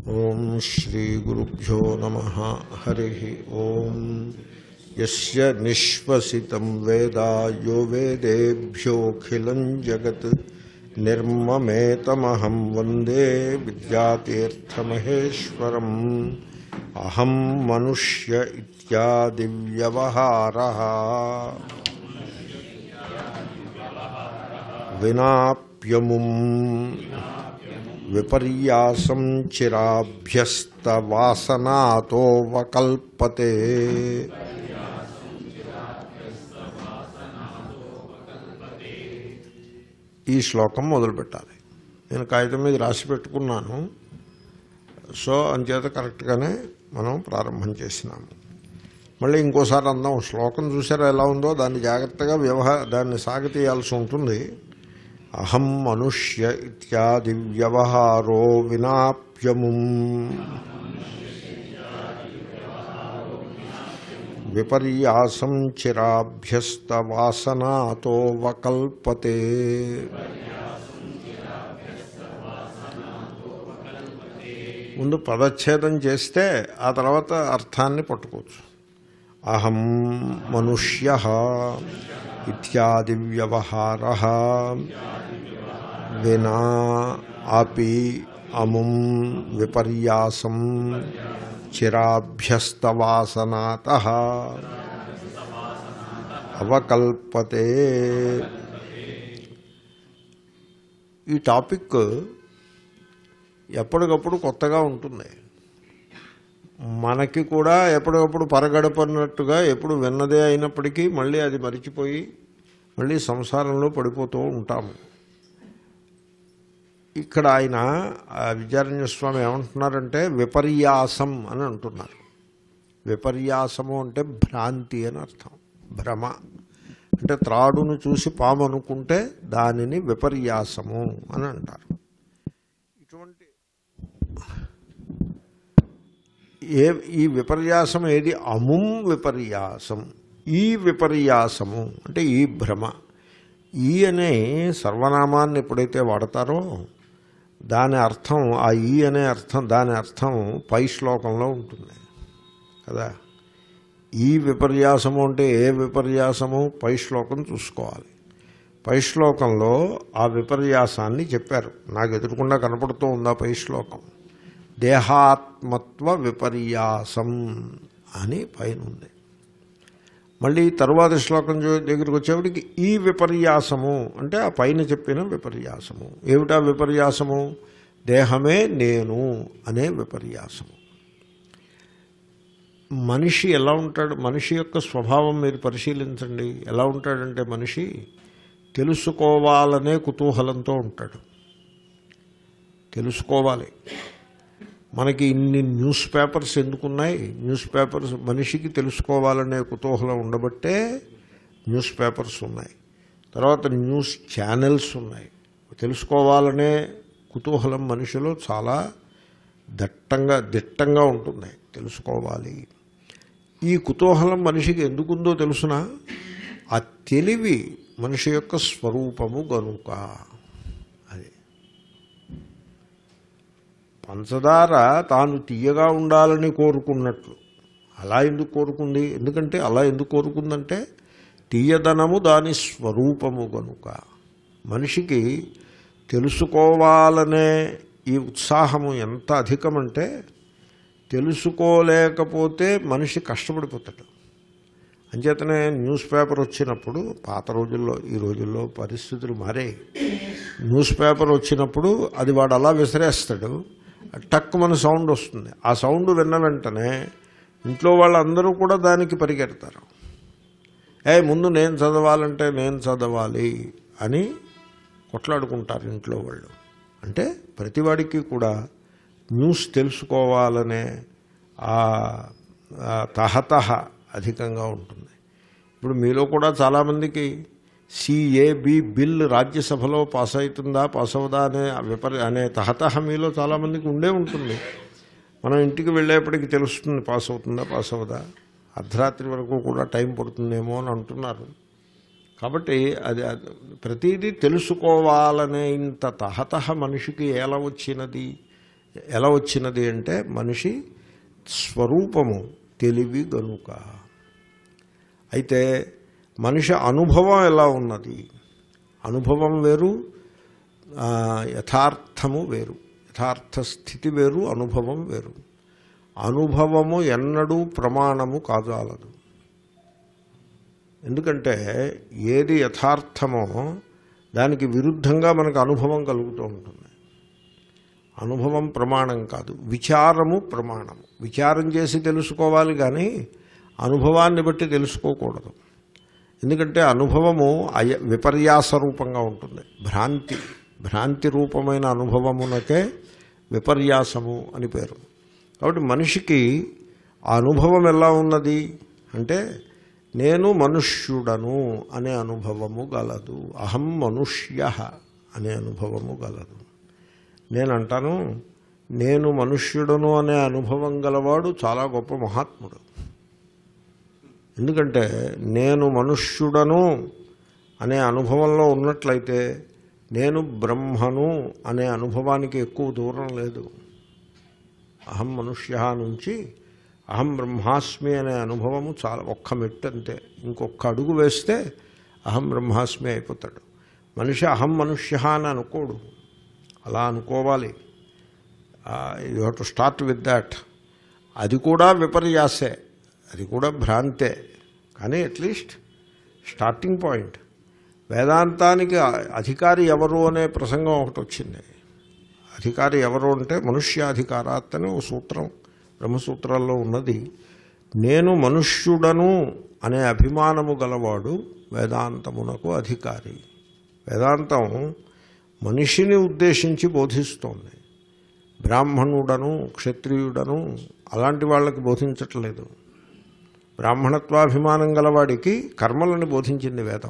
ఓం శ్రీగురుభ్యో నమ హరి ఓం యస్య నిశ్వసితం వేద యో వేదేభ్యోఖిలం జగత్ నిర్మమేతమహం వందే విద్యాతీర్థమహేశ్వరం అహం మనుష్య ఇత్యాది వ్యవహార వినాప్యముం విపర్యాసం చిరాభ్యస్తవాసనాతో వకల్పతే ఈ శ్లోకం మొదలుపెట్టాలి నేను కాగితం మీద రాసి పెట్టుకున్నాను సో అంచేత కరెక్ట్గానే మనం ప్రారంభం చేసినాము మళ్ళీ ఇంకోసారి అందాం శ్లోకం చూసారా ఎలా ఉందో దాన్ని జాగ్రత్తగా వ్యవహార దాన్ని సాగతీయాల్సి ఉంటుంది అహం మనుష్య ఇత్యాది వ్యవహారో వినాప్యము విపర్యాసం చిరాభ్యస్తవాసనాతో వకల్పతే ముందు పదచ్ఛేదం చేస్తే ఆ తర్వాత అర్థాన్ని పట్టుకోవచ్చు అహం మనుష్య ఇత్యాది వ్యవహార వినా అపి అముం విపర్యాసం చిరాభ్యస్తవాసనాత అవకల్పతే ఈ టాపిక్ ఎప్పటికప్పుడు కొత్తగా ఉంటుంది మనకి కూడా ఎప్పటికప్పుడు పరగడపడినట్టుగా ఎప్పుడు విన్నదే అయినప్పటికీ మళ్ళీ అది మరిచిపోయి మళ్ళీ సంసారంలో పడిపోతూ ఉంటాము ఇక్కడ ఆయన ఆ విద్యారణ్య స్వామి ఏమంటున్నారంటే విపర్యాసం అని అంటున్నారు విపర్యాసము అంటే భ్రాంతి అని అర్థం భ్రమ అంటే త్రాడును చూసి పాము అనుకుంటే దానిని విపర్యాసము అని అంటారు ఇటువంటి ఏ ఈ విపర్యాసం ఏది అముం విపర్యాసం ఈ విపర్యాసము అంటే ఈ భ్రమ ఈ అనే సర్వనామాన్ని ఎప్పుడైతే వాడతారో దాని అర్థం ఆ ఈ అనే అర్థం దాని అర్థం పై శ్లోకంలో ఉంటుంది కదా ఈ విపర్యాసము అంటే ఏ విపర్యాసము పై శ్లోకం చూసుకోవాలి పై శ్లోకంలో ఆ విపర్యాసాన్ని చెప్పారు నాకు ఎదురుకుండా కనపడుతూ ఉందా పై శ్లోకం దేహాత్మత్వ విపర్యాసం అని పైన ఉంది మళ్ళీ తరువాత శ్లోకం చూ- దగ్గరికి వచ్చేప్పటికి ఈ విపర్యాసము అంటే ఆ పైన చెప్పిన విపర్యాసము ఏమిటా విపర్యాసము దేహమే నేను అనే విపర్యాసము మనిషి ఎలా ఉంటాడు మనిషి యొక్క స్వభావం మీరు పరిశీలించండి ఎలా ఉంటాడంటే మనిషి తెలుసుకోవాలనే కుతూహలంతో ఉంటాడు తెలుసుకోవాలి మనకి ఇన్ని న్యూస్ పేపర్స్ ఎందుకున్నాయి న్యూస్ పేపర్స్ మనిషికి తెలుసుకోవాలనే కుతూహలం ఉండబట్టే న్యూస్ పేపర్స్ ఉన్నాయి తర్వాత న్యూస్ ఛానల్స్ ఉన్నాయి తెలుసుకోవాలనే కుతూహలం మనిషిలో చాలా దట్టంగా దిట్టంగా ఉంటుంది తెలుసుకోవాలి ఈ కుతూహలం మనిషికి ఎందుకుందో తెలుసిన ఆ తెలివి మనిషి యొక్క స్వరూపము గనుక అది పంచదార తాను తీయగా ఉండాలని కోరుకున్నట్లు అలా ఎందుకు కోరుకుంది ఎందుకంటే అలా ఎందుకు కోరుకుందంటే తీయదనము దాని స్వరూపము గనుక మనిషికి తెలుసుకోవాలనే ఈ ఉత్సాహము ఎంత అధికమంటే తెలుసుకోలేకపోతే మనిషి కష్టపడిపోతాడు అంచేతనే న్యూస్ పేపర్ వచ్చినప్పుడు పాత రోజుల్లో ఈ రోజుల్లో పరిస్థితులు మారే న్యూస్ పేపర్ వచ్చినప్పుడు అది వాడు అలా విసిరేస్తాడు టక్ మన సౌండ్ వస్తుంది ఆ సౌండ్ విన్న వెంటనే ఇంట్లో వాళ్ళందరూ కూడా దానికి పరిగెడతారు ఏ ముందు నేను చదవాలంటే నేను చదవాలి అని కొట్లాడుకుంటారు ఇంట్లో వాళ్ళు అంటే ప్రతివాడికి కూడా న్యూస్ తెలుసుకోవాలనే ఆ ఆ తహతహ అధికంగా ఉంటుంది ఇప్పుడు మీలో కూడా చాలామందికి సిఏబి బిల్ రాజ్యసభలో పాస్ అవుతుందా పాస్ అవుదా అనే విపరి అనే తహతహ మీలో చాలామందికి ఉండే ఉంటుంది మనం ఇంటికి వెళ్ళేప్పటికి తెలుస్తుంది పాస్ అవుతుందా పాస్ అవుదా అర్ధరాత్రి వరకు కూడా టైం పడుతుందేమో అని అంటున్నారు కాబట్టి అది అది ప్రతిదీ తెలుసుకోవాలనే ఇంత తహతహ మనిషికి ఎలా వచ్చినది ఎలా వచ్చినది అంటే మనిషి స్వరూపము తెలివి గనుక అయితే మనిషి అనుభవం ఎలా ఉన్నది అనుభవం వేరు ఆ, యథార్థము వేరు యథార్థ స్థితి వేరు అనుభవం వేరు అనుభవము ఎన్నడూ ప్రమాణము కాజాలదు ఎందుకంటే ఏది యథార్థమో దానికి విరుద్ధంగా మనకు అనుభవం కలుగుతూ ఉంటుంది అనుభవం ప్రమాణం కాదు విచారము ప్రమాణము విచారం చేసి తెలుసుకోవాలి కానీ అనుభవాన్ని బట్టి తెలుసుకోకూడదు ఎందుకంటే అనుభవము అయ విపర్యాస రూపంగా ఉంటుంది భ్రాంతి భ్రాంతి రూపమైన అనుభవమునకే విపర్యాసము అని పేరు కాబట్టి మనిషికి ఆ అనుభవం ఎలా ఉన్నది అంటే నేను మనుష్యుడను అనే అనుభవము గలదు అహం మనుష్య అనే అనుభవము గలదు నేను అంటాను నేను మనుష్యుడను అనే అనుభవం గలవాడు చాలా గొప్ప మహాత్ముడు ఎందుకంటే నేను మనుష్యుడను అనే అనుభవంలో ఉన్నట్లయితే నేను బ్రహ్మను అనే అనుభవానికి ఎక్కువ దూరం లేదు అహం మనుష్య నుంచి అహం బ్రహ్మాస్మి అనే అనుభవము చాలా ఒక్క మెట్టు అంతే ఇంకొక అడుగు వేస్తే అహం బ్రహ్మాస్మి అయిపోతాడు మనిషి అహం మనుష్య అని అనుకోడు అలా అనుకోవాలి you have to start with that అది కూడా విపర్యాసే అది కూడా భ్రాంతే కానీ అట్లీస్ట్ స్టార్టింగ్ పాయింట్ వేదాంతానికి అధికారి ఎవరు అనే ప్రసంగం ఒకటి వచ్చింది అధికారి ఎవరు అంటే మనుష్యాధికారాత్ అనే ఓ సూత్రం బ్రహ్మసూత్రాల్లో ఉన్నది నేను మనుష్యుడను అనే అభిమానము గలవాడు వేదాంతమునకు అధికారి వేదాంతం మనిషిని ఉద్దేశించి బోధిస్తోంది బ్రాహ్మణుడను క్షత్రియుడను అలాంటి వాళ్ళకి బోధించట్లేదు బ్రాహ్మణత్వాభిమానం గలవాడికి కర్మలను బోధించింది వేదం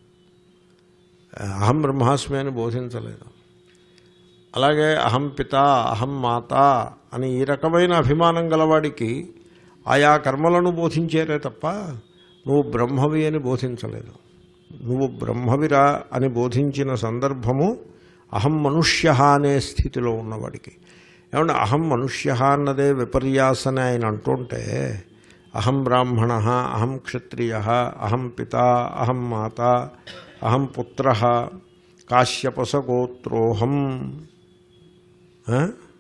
అహం బ్రహ్మాస్మి అని బోధించలేదు అలాగే అహం పిత అహం మాత అని ఈ రకమైన అభిమానం గలవాడికి ఆయా కర్మలను బోధించేరే తప్ప నువ్వు బ్రహ్మవి అని బోధించలేదు నువ్వు బ్రహ్మవిరా అని బోధించిన సందర్భము అహం మనుష్య అనే స్థితిలో ఉన్నవాడికి ఏమంటే అహం మనుష్య అన్నదే విపర్యాసని ఆయన అంటుంటే అహం బ్రాహ్మణ అహం క్షత్రియ అహం పిత అహం మాత అహం పుత్ర కాశ్యపసగోత్రోహం ఆ?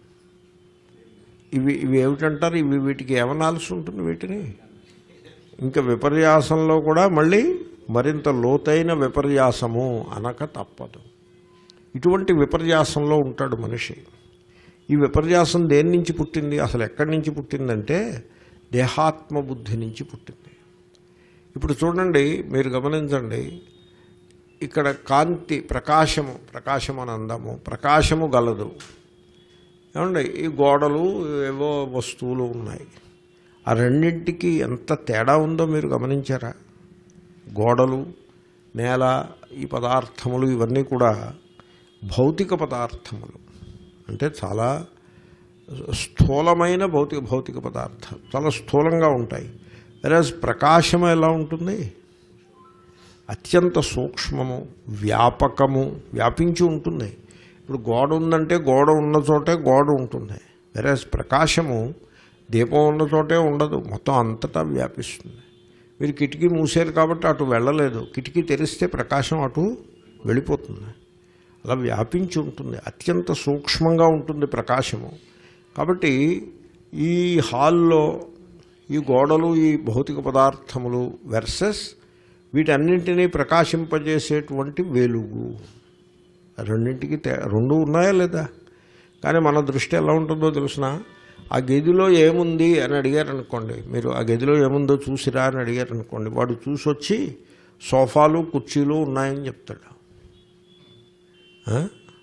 ఇవి ఇవి ఏమిటంటారు ఇవి వీటికి ఏమనాల్సి ఉంటుంది వీటిని ఇంకా విపర్యాసంలో కూడా మళ్ళీ మరింత లోతైన విపర్యాసము అనక తప్పదు ఇటువంటి విపర్యాసంలో ఉంటాడు మనిషి ఈ విపర్యాసం దేని నుంచి పుట్టింది అసలు ఎక్కడి నుంచి పుట్టిందంటే దేహాత్మ బుద్ధి నుంచి పుట్టింది ఇప్పుడు చూడండి మీరు గమనించండి ఇక్కడ కాంతి ప్రకాశము ప్రకాశం అని అందాము ప్రకాశము గలదు ఏమండి ఈ గోడలు ఏవో వస్తువులు ఉన్నాయి ఆ రెండింటికి ఎంత తేడా ఉందో మీరు గమనించారా గోడలు నేల ఈ పదార్థములు ఇవన్నీ కూడా భౌతిక పదార్థములు అంటే చాలా స్థూలమైన భౌతిక భౌతిక పదార్థాలు చాలా స్థూలంగా ఉంటాయి వెరాజ్ ప్రకాశం ఎలా ఉంటుంది అత్యంత సూక్ష్మము వ్యాపకము వ్యాపించి ఉంటుంది ఇప్పుడు గోడ ఉందంటే గోడ ఉన్న చోటే గోడ ఉంటుంది వెరాజ్ ప్రకాశము దీపం ఉన్న చోటే ఉండదు మొత్తం అంతటా వ్యాపిస్తుంది మీరు కిటికీ మూసారు కాబట్టి అటు వెళ్ళలేదు కిటికీ తెరిస్తే ప్రకాశం అటు వెళ్ళిపోతుంది అలా వ్యాపించి ఉంటుంది అత్యంత సూక్ష్మంగా ఉంటుంది ప్రకాశము కాబట్టి ఈ హాల్లో ఈ గోడలు ఈ భౌతిక పదార్థములు వెర్సెస్ వీటన్నింటినీ ప్రకాశింపజేసేటువంటి వెలుగు రెండింటికి తే రెండు ఉన్నాయా లేదా కానీ మన దృష్టి ఎలా ఉంటుందో తెలిసిన ఆ గదిలో ఏముంది అని అడిగారు అనుకోండి మీరు ఆ గదిలో ఏముందో చూసిరా అని అడిగారు అనుకోండి వాడు చూసి వచ్చి సోఫాలు కుర్చీలు ఉన్నాయని చెప్తాడు ఆ?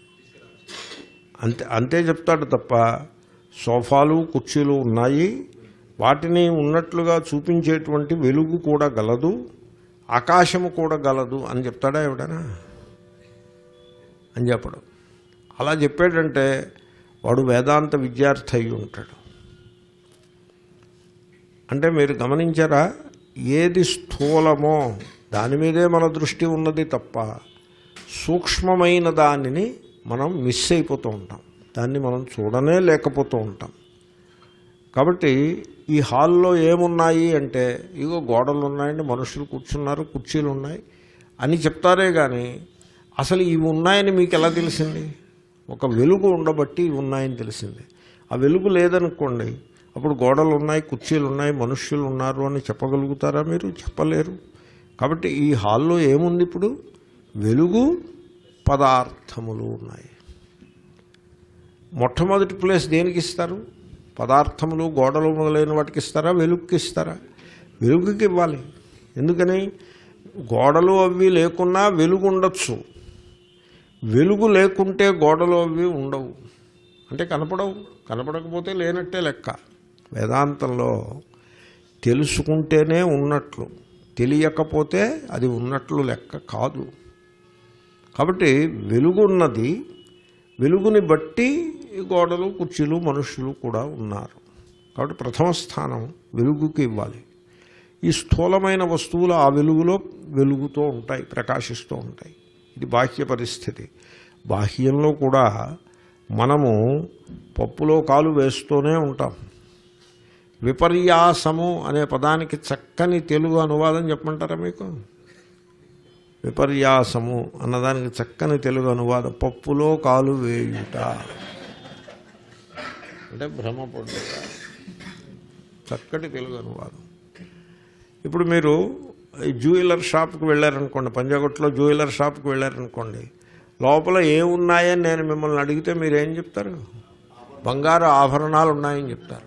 అంతే అంతే చెప్తాడు తప్ప సోఫాలు కుర్చీలు ఉన్నాయి వాటిని ఉన్నట్లుగా చూపించేటువంటి వెలుగు కూడా గలదు ఆకాశము కూడా గలదు అని చెప్తాడా ఎవడనా అని చెప్పడం అలా చెప్పాడంటే వాడు వేదాంత విద్యార్థి అయి ఉంటాడు అంటే మీరు గమనించారా ఏది స్థూలమో దాని మీదే మన దృష్టి ఉన్నది తప్ప సూక్ష్మమైన దానిని మనం మిస్ అయిపోతూ ఉంటాం దాన్ని మనం చూడనే లేకపోతూ ఉంటాం కాబట్టి ఈ హాల్లో ఏమున్నాయి అంటే ఇగో గోడలు ఉన్నాయండి మనుషులు కూర్చున్నారు కుర్చీలు ఉన్నాయి అని చెప్తారే కానీ అసలు ఇవి ఉన్నాయని మీకు ఎలా తెలిసింది ఒక వెలుగు ఉండబట్టి ఇవి ఉన్నాయని తెలిసింది ఆ వెలుగు లేదనుకోండి అప్పుడు గోడలు ఉన్నాయి కుర్చీలు ఉన్నాయి మనుష్యులు ఉన్నారు అని చెప్పగలుగుతారా మీరు చెప్పలేరు కాబట్టి ఈ హాల్లో ఏముంది ఇప్పుడు వెలుగు పదార్థములు ఉన్నాయి మొట్టమొదటి ప్లేస్ దేనికి ఇస్తారు పదార్థములు గోడలు మొదలైన వాటికి ఇస్తారా వెలుగుకి ఇస్తారా వెలుగుకి ఇవ్వాలి ఎందుకని గోడలు అవి లేకున్నా వెలుగు ఉండొచ్చు వెలుగు లేకుంటే గోడలు అవి ఉండవు అంటే కనపడవు కనపడకపోతే లేనట్టే లెక్క వేదాంతంలో తెలుసుకుంటేనే ఉన్నట్లు తెలియకపోతే అది ఉన్నట్లు లెక్క కాదు కాబట్టి వెలుగున్నది వెలుగుని బట్టి ఈ గోడలు కుర్చీలు మనుషులు కూడా ఉన్నారు కాబట్టి ప్రథమ స్థానం వెలుగుకి ఇవ్వాలి ఈ స్థూలమైన వస్తువులు ఆ వెలుగులో వెలుగుతూ ఉంటాయి ప్రకాశిస్తూ ఉంటాయి ఇది బాహ్య పరిస్థితి బాహ్యంలో కూడా మనము పప్పులో కాలు వేస్తూనే ఉంటాం విపర్యాసము అనే పదానికి చక్కని తెలుగు అనువాదం చెప్పమంటారా మీకు విపర్యాసము అన్నదానికి చక్కని తెలుగు అనువాదం పప్పులో కాలు వేయుట అంటే భ్రమపడుట చక్కటి తెలుగు అనువాదం ఇప్పుడు మీరు ఈ జ్యువెలర్ షాప్కి వెళ్ళారనుకోండి పంజాగుట్లో జ్యువెలర్ షాప్కి వెళ్ళారనుకోండి లోపల ఏమున్నాయని నేను మిమ్మల్ని అడిగితే మీరు ఏం చెప్తారు బంగారు ఆభరణాలు ఉన్నాయని చెప్తారు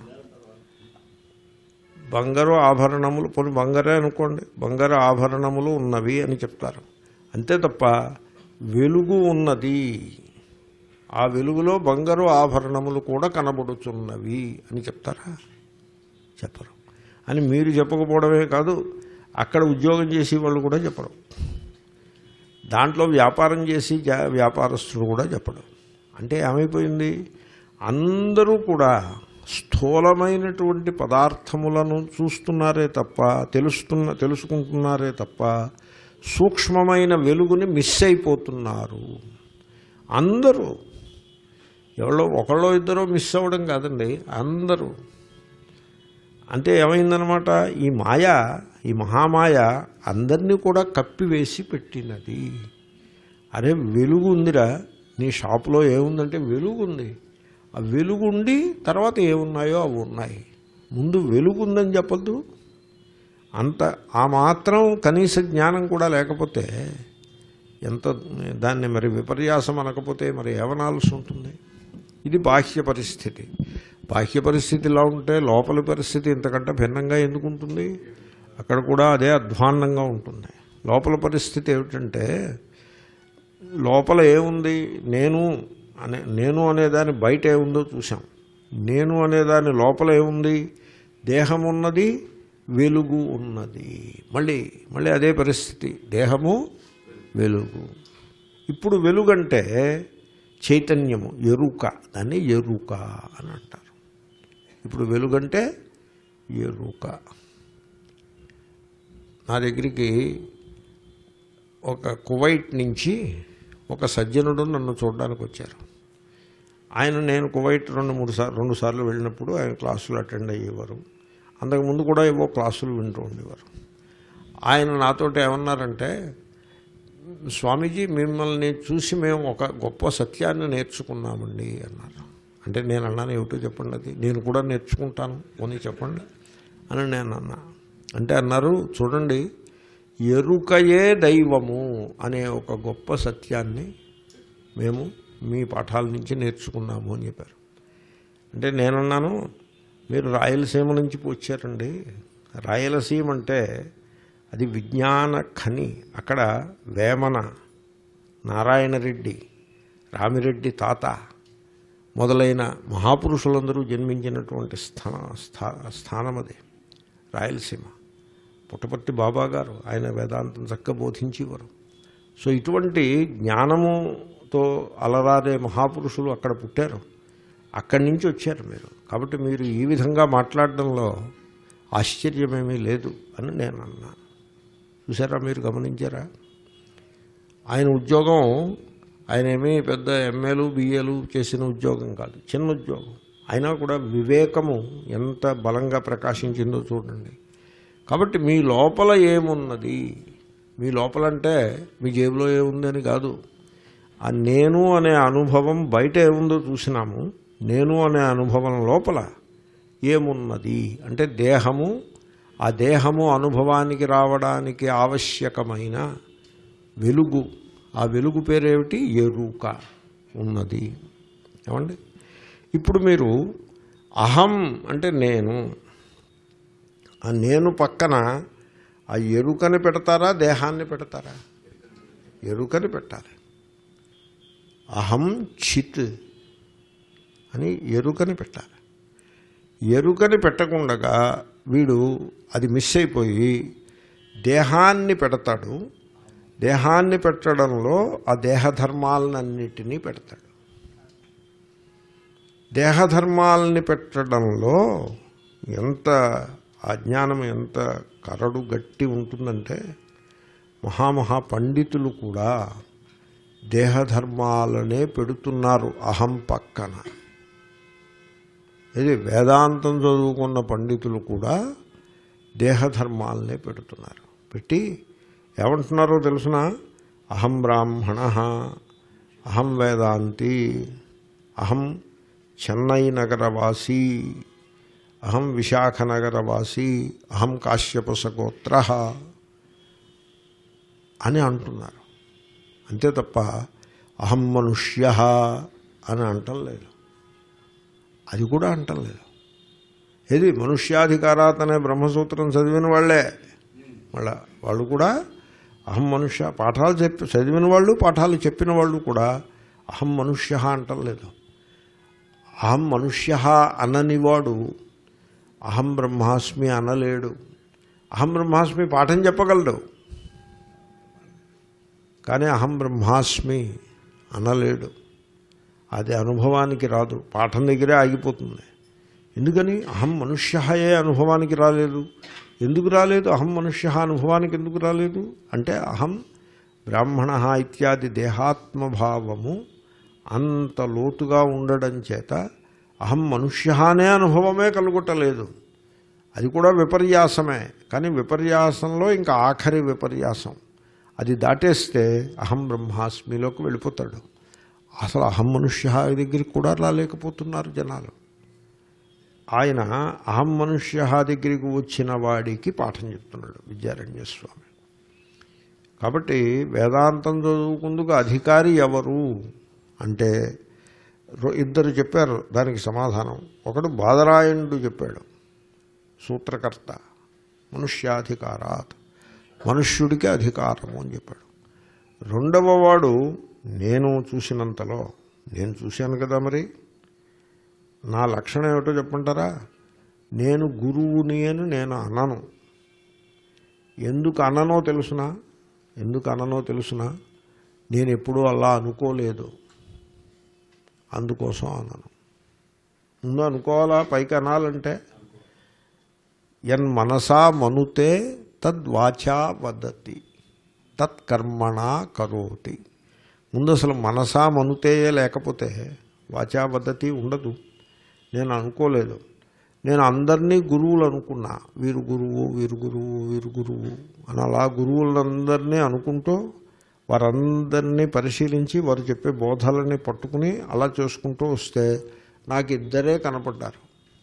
బంగారు ఆభరణములు పోనీ బంగారే అనుకోండి బంగారు ఆభరణములు ఉన్నవి అని చెప్తారు అంతే తప్ప వెలుగు ఉన్నది ఆ వెలుగులో బంగారు ఆభరణములు కూడా కనబడుతున్నవి అని చెప్తారా చెప్పరు అని మీరు చెప్పకపోవడమే కాదు అక్కడ ఉద్యోగం చేసే వాళ్ళు కూడా చెప్పరు దాంట్లో వ్యాపారం చేసి జా- వ్యాపారస్తుడు కూడా చెప్పడు అంటే ఏమైపోయింది అందరూ కూడా స్థూలమైనటువంటి పదార్థములను చూస్తున్నారే తప్ప తెలుస్తున్న తెలుసుకుంటున్నారే తప్ప సూక్ష్మమైన వెలుగుని మిస్ అయిపోతున్నారు అందరూ ఎవరో ఒకళ్ళో ఇద్దరో మిస్ అవ్వడం కాదండి అందరూ అంటే ఏమైందనమాట ఈ మాయ ఈ మహామాయ అందరినీ కూడా కప్పివేసి పెట్టినది అరే వెలుగు ఉందిరా నీ షాపులో ఏముందంటే వెలుగు ఉంది ఆ వెలుగు ఉండి తర్వాత ఏమున్నాయో అవి ఉన్నాయి ముందు వెలుగు ఉందని చెప్పద్దు అంత ఆ మాత్రం కనీస జ్ఞానం కూడా లేకపోతే ఎంత దాన్ని మరి విపర్యాసం అనకపోతే మరి ఏమనాల్సి ఉంటుంది ఇది బాహ్య పరిస్థితి బాహ్య పరిస్థితి ఇలా ఉంటే లోపలి పరిస్థితి ఇంతకంటే భిన్నంగా ఎందుకు ఉంటుంది అక్కడ కూడా అదే అధ్వాన్నంగా ఉంటుంది లోపల పరిస్థితి ఏమిటంటే లోపల ఏముంది నేను అనే నేను అనేదాని బయట ఏముందో చూసాం నేను అనేదాని లోపల ఏముంది దేహం ఉన్నది వెలుగు ఉన్నది మళ్ళీ మళ్ళీ అదే పరిస్థితి దేహము వెలుగు ఇప్పుడు వెలుగంటే చైతన్యము ఎరుక దాన్ని ఎరుక అని అంటారు ఇప్పుడు వెలుగంటే ఎరుక నా దగ్గరికి ఒక కువైట్ నుంచి ఒక సజ్జనుడు నన్ను చూడడానికి వచ్చారు ఆయన నేను కువైట్ రెండు మూడు సార్లు రెండు సార్లు వెళ్ళినప్పుడు ఆయన క్లాసులు అటెండ్ అయ్యేవారు అంతకుముందు కూడా ఏవో క్లాసులు వింటూ ఉండేవారు ఆయన నాతోటి ఏమన్నారంటే స్వామీజీ మిమ్మల్ని చూసి మేము ఒక గొప్ప సత్యాన్ని నేర్చుకున్నామండి అన్నారు అంటే నేను అన్నాను ఏమిటో చెప్పండి అది నేను కూడా నేర్చుకుంటాను పోనీ చెప్పండి అని నేను అన్నా అంటే అన్నారు చూడండి ఎరుకయే దైవము అనే ఒక గొప్ప సత్యాన్ని మేము మీ పాఠాల నుంచి నేర్చుకున్నాము అని చెప్పారు అంటే నేనన్నాను మీరు రాయలసీమ నుంచి వచ్చారండి రాయలసీమ అంటే అది విజ్ఞాన ఖని అక్కడ వేమన నారాయణరెడ్డి రామిరెడ్డి తాత మొదలైన మహాపురుషులందరూ జన్మించినటువంటి స్థా స్థా స్థానం అది రాయలసీమ పుట్టపర్తి బాబా గారు ఆయన వేదాంతం చక్కగా బోధించేవారు సో ఇటువంటి జ్ఞానముతో అలరారే మహాపురుషులు అక్కడ పుట్టారు అక్కడి నుంచి వచ్చారు మీరు కాబట్టి మీరు ఈ విధంగా మాట్లాడడంలో ఆశ్చర్యమేమీ లేదు అని నేను అన్నా చూసారా మీరు గమనించారా ఆయన ఉద్యోగం ఆయన ఏమీ పెద్ద ఎంఏలు బిఏలు చేసిన ఉద్యోగం కాదు చిన్న ఉద్యోగం అయినా కూడా వివేకము ఎంత బలంగా ప్రకాశించిందో చూడండి కాబట్టి మీ లోపల ఏమున్నది మీ లోపలంటే మీ జేబులో ఏముందని కాదు ఆ నేను అనే అనుభవం బయట ఏముందో చూసినాము నేను అనే అనుభవం లోపల ఏమున్నది అంటే దేహము ఆ దేహము అనుభవానికి రావడానికి ఆవశ్యకమైన వెలుగు ఆ వెలుగు పేరేమిటి ఎరుక ఉన్నది ఏమండి ఇప్పుడు మీరు అహం అంటే నేను ఆ నేను పక్కన ఆ ఎరుకని పెడతారా దేహాన్ని పెడతారా ఎరుకని పెట్టాలి అహం చిత్ అని ఎరుకని పెట్టాలి ఎరుకని పెట్టకుండగా వీడు అది మిస్ అయిపోయి దేహాన్ని పెడతాడు దేహాన్ని పెట్టడంలో ఆ దేహధర్మాలన్నిటినీ పెడతాడు దేహధర్మాలని పెట్టడంలో ఎంత అజ్ఞానం ఎంత కరడు గట్టి ఉంటుందంటే మహామహా పండితులు కూడా దేహధర్మాలనే పెడుతున్నారు అహం పక్కన ఇది వేదాంతం చదువుకున్న పండితులు కూడా దేహధర్మాలనే పెడుతున్నారు పెట్టి ఏమంటున్నారో తెలుసిన అహం బ్రాహ్మణ అహం వేదాంతి అహం చెన్నై నగరవాసి అహం విశాఖ నగరవాసి అహం కాశ్యపసగోత్ర అని అంటున్నారు అంతే తప్ప అహం మనుష్య అని అంటం లేదు అది కూడా అంటం లేదు ఏది మనుష్యాధికారాత్ అనే బ్రహ్మసూత్రం చదివిన వాళ్ళే మళ్ళా వాళ్ళు కూడా అహం మనుష్య పాఠాలు చెప్పి చదివిన వాళ్ళు పాఠాలు చెప్పిన వాళ్ళు కూడా అహం మనుష్య అంటం లేదు అహం మనుష్య అననివాడు అహం బ్రహ్మాస్మి అనలేడు అహం బ్రహ్మాస్మి పాఠం చెప్పగలడు కానీ అహం బ్రహ్మాస్మి అనలేడు అది అనుభవానికి రాదు పాఠం దగ్గరే ఆగిపోతుంది ఎందుకని అహం మనుష్యయే అనుభవానికి రాలేదు ఎందుకు రాలేదు అహం మనుష్య అనుభవానికి ఎందుకు రాలేదు అంటే అహం బ్రాహ్మణ ఇత్యాది దేహాత్మభావము అంత లోతుగా ఉండడం చేత అహం మనుష్య అనే అనుభవమే కలుగుటలేదు అది కూడా విపర్యాసమే కానీ విపర్యాసంలో ఇంకా ఆఖరి విపర్యాసం అది దాటేస్తే అహం బ్రహ్మాస్మిలోకి వెళ్ళిపోతాడు అసలు అహం మనుష్య దగ్గరికి కూడా రాలేకపోతున్నారు జనాలు ఆయన అహం మనుష్య దగ్గరికి వచ్చిన వాడికి పాఠం చెప్తున్నాడు విద్యారణ్య స్వామి కాబట్టి వేదాంతం చదువుకుందుకు అధికారి ఎవరు అంటే రో- ఇద్దరు చెప్పారు దానికి సమాధానం ఒకడు బాదరాయణుడు చెప్పాడు సూత్రకర్త మనుష్యాధికారాత్ మనుష్యుడికి అధికారము అని చెప్పాడు రెండవ వాడు నేను చూసినంతలో నేను చూశాను కదా మరి నా లక్షణం ఏమిటో చెప్పంటారా నేను గురువుని అని నేను అనను ఎందుకు అననో తెలుసునా ఎందుకు అననో తెలుసునా నేను ఎప్పుడూ అలా అనుకోలేదు అందుకోసం అనను ముందు అనుకోవాలా పైకి అనాలంటే ఎన్ మనసా మనుతే తద్వాచా వదతి తత్కర్మణా కరోతి ముందు అసలు మనసా మనుతేయే లేకపోతే వాచా వదతి ఉండదు నేను అనుకోలేదు నేను అందరినీ గురువులు అనుకున్నా వీరు గురువు వీరు గురువు వీరు గురువు అని అలా గురువులందరినీ అనుకుంటూ వారందరినీ పరిశీలించి వారు చెప్పే బోధలని పట్టుకుని అలా చేసుకుంటూ వస్తే నాకు ఇద్దరే కనపడ్డారు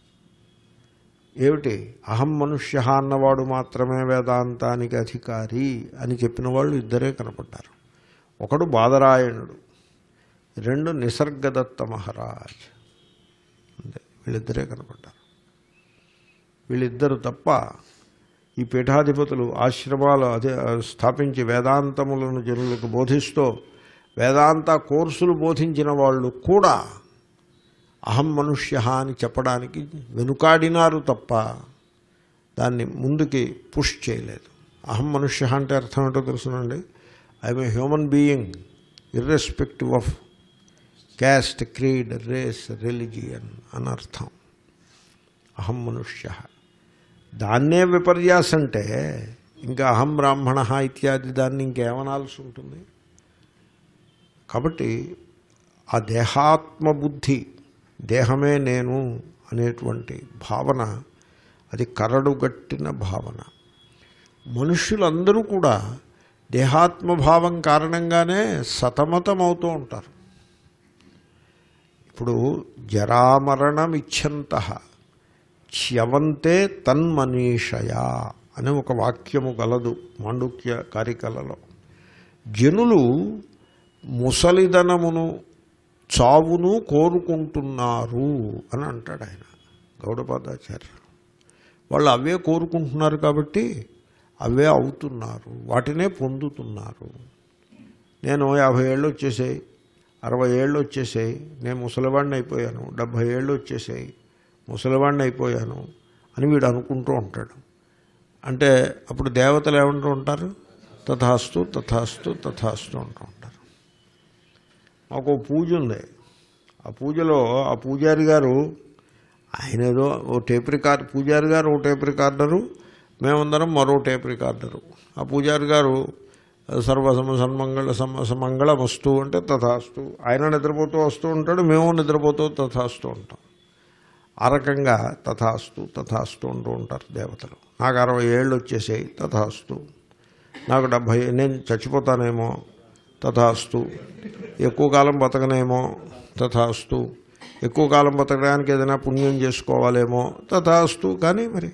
ఏమిటి అహం మనుష్య అన్నవాడు మాత్రమే వేదాంతానికి అధికారి అని చెప్పిన వాళ్ళు ఇద్దరే కనపడ్డారు ఒకడు బాదరాయణుడు రెండు నిసర్గదత్త మహారాజ్ అంతే వీళ్ళిద్దరే కనపడ్డారు వీళ్ళిద్దరు తప్ప ఈ పీఠాధిపతులు ఆశ్రమాలు అదే స్థాపించి వేదాంతములను జనులకు బోధిస్తూ వేదాంత కోర్సులు బోధించిన వాళ్ళు కూడా అహం మనుష్య అని చెప్పడానికి వెనుకాడినారు తప్ప దాన్ని ముందుకి పుష్ చేయలేదు అహం మనుష్య అంటే అర్థం ఏంటో తెలుసునండి I'm a human being irrespective of caste creed race religion అని అర్థం అహం మనుష్య దాన్నే విపర్యాస అంటే ఇంకా అహం బ్రాహ్మణ ఇత్యాది దాన్ని ఇంకేమనాల్సి ఉంటుంది కాబట్టి ఆ దేహాత్మ బుద్ధి దేహమే నేను అనేటువంటి భావన అది కరడుగట్టిన భావన మనుష్యులందరూ కూడా దేహాత్మభావం కారణంగానే సతమతమవుతూ ఉంటారు ఇప్పుడు జరామరణమిచ్చంత చ్యవంతే తన్మనీషయా అనే ఒక వాక్యము గలదు మాండుక్య కారికలలో జనులు ముసలిదనమును చావును కోరుకుంటున్నారు అని అంటాడు ఆయన గౌడపాదాచార్య వాళ్ళు అవే కోరుకుంటున్నారు కాబట్టి అవే అవుతున్నారు వాటినే పొందుతున్నారు నేను యాభై ఏళ్ళు వచ్చేసాయి అరవై ఏళ్ళు వచ్చేసాయి నేను ముసలివాడిని అయిపోయాను డెబ్భై ఏళ్ళు వచ్చేసాయి ముసలివాడిని అయిపోయాను అని వీడు అనుకుంటూ ఉంటాడు అంటే అప్పుడు దేవతలు ఏమంటూ ఉంటారు తథాస్తు తథాస్తు తథాస్తు అంటూ ఉంటారు మాకు ఓ పూజ ఉంది ఆ పూజలో ఆ పూజారి గారు ఆయన ఏదో ఓ టేప్ రికార్డ్ పూజారి గారు ఓ టేప్ రికార్డరు మేమందరం మరో టేప్ రికార్డరు ఆ పూజారి గారు సర్వసమ సన్మంగళ సమ సమంగళం వస్తూ అంటే తథాస్తు ఆయన నిద్రపోతూ వస్తూ ఉంటాడు మేము నిద్రపోతూ తథాస్తూ ఉంటాం ఆ రకంగా తథాస్తు తథాస్తు అంటూ ఉంటారు దేవతలు నాకు అరవై ఏళ్ళు వచ్చేసాయి తథాస్తు నాకు డెబ్భై నేను చచ్చిపోతానేమో తథాస్తు ఎక్కువ కాలం బతకనేమో తథాస్తు ఎక్కువ కాలం బతకడానికి ఏదైనా పుణ్యం చేసుకోవాలేమో తథాస్తు కానీ మరి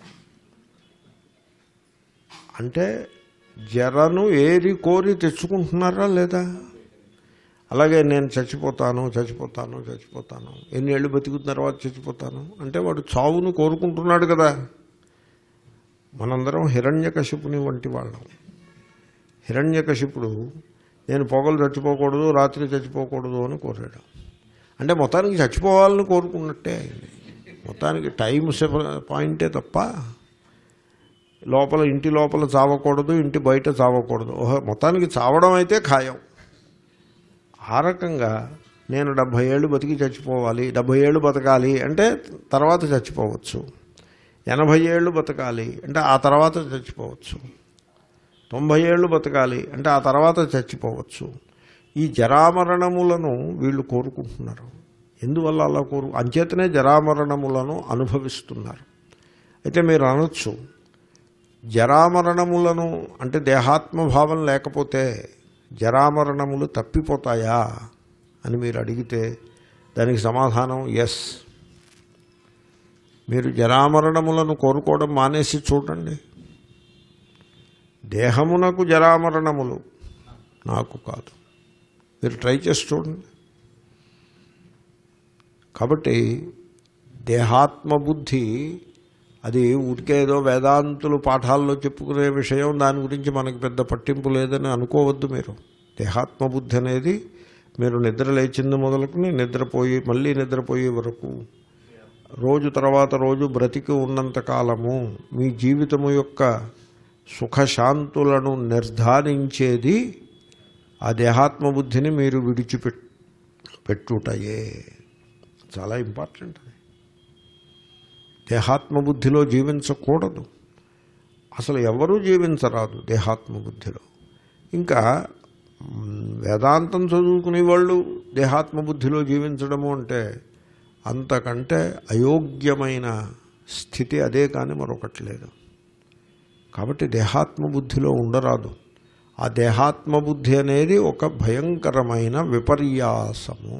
అంటే జరను ఏరి కోరి తెచ్చుకుంటున్నారా లేదా అలాగే నేను చచ్చిపోతాను చచ్చిపోతాను చచ్చిపోతాను ఎన్ని ఏళ్ళు బతికిన తర్వాత చచ్చిపోతాను అంటే వాడు చావును కోరుకుంటున్నాడు కదా మనందరం హిరణ్యకశిపుని వంటి వాళ్ళం హిరణ్యకశిపుడు నేను పొగలు చచ్చిపోకూడదు రాత్రి చచ్చిపోకూడదు అని కోరాడు అంటే మొత్తానికి చచ్చిపోవాలని కోరుకున్నట్టే అయింది మొత్తానికి టైం పాయింటే తప్ప లోపల ఇంటి లోపల చావకూడదు ఇంటి బయట చావకూడదు ఓహో మొత్తానికి చావడం అయితే ఖాయం ఆ రకంగా నేను డెబ్భై ఏళ్ళు బతికి చచ్చిపోవాలి డెబ్భై ఏళ్ళు బతకాలి అంటే తర్వాత చచ్చిపోవచ్చు ఎనభై ఏళ్ళు బతకాలి అంటే ఆ తర్వాత చచ్చిపోవచ్చు తొంభై ఏళ్ళు బతకాలి అంటే ఆ తర్వాత చచ్చిపోవచ్చు ఈ జరామరణములను వీళ్ళు కోరుకుంటున్నారు ఎందువల్ల అలా కోరు అంచేతనే జరామరణములను అనుభవిస్తున్నారు అయితే మీరు అనొచ్చు జరామరణములను అంటే దేహాత్మభావం లేకపోతే జరామరణములు తప్పిపోతాయా అని మీరు అడిగితే దానికి సమాధానం ఎస్ మీరు జరామరణములను కోరుకోవడం మానేసి చూడండి దేహమునకు జరామరణములు నాకు కాదు మీరు ట్రై చేసి చూడండి కాబట్టి దేహాత్మబుద్ధి అది ఊరికే ఏదో వేదాంతులు పాఠాల్లో చెప్పుకునే విషయం దాని గురించి మనకు పెద్ద పట్టింపు లేదని అనుకోవద్దు మీరు దేహాత్మబుద్ధి అనేది మీరు నిద్ర లేచింది మొదలుకుని నిద్రపోయి మళ్ళీ నిద్రపోయే వరకు రోజు తర్వాత రోజు బ్రతికి ఉన్నంత కాలము మీ జీవితము యొక్క సుఖశాంతులను నిర్ధారించేది ఆ దేహాత్మబుద్ధిని మీరు విడిచిపెట్ పెట్టుటయే చాలా ఇంపార్టెంట్ అది దేహాత్మబుద్ధిలో జీవించకూడదు అసలు ఎవరూ జీవించరాదు దేహాత్మబుద్ధిలో ఇంకా మ్, వేదాంతం చదువుకునే వాళ్ళు దేహాత్మబుద్ధిలో జీవించడము అంటే అంతకంటే అయోగ్యమైన స్థితి అదే కానీ మరొకటి లేదు కాబట్టి దేహాత్మబుద్ధిలో ఉండరాదు ఆ దేహాత్మబుద్ధి అనేది ఒక భయంకరమైన విపర్యాసము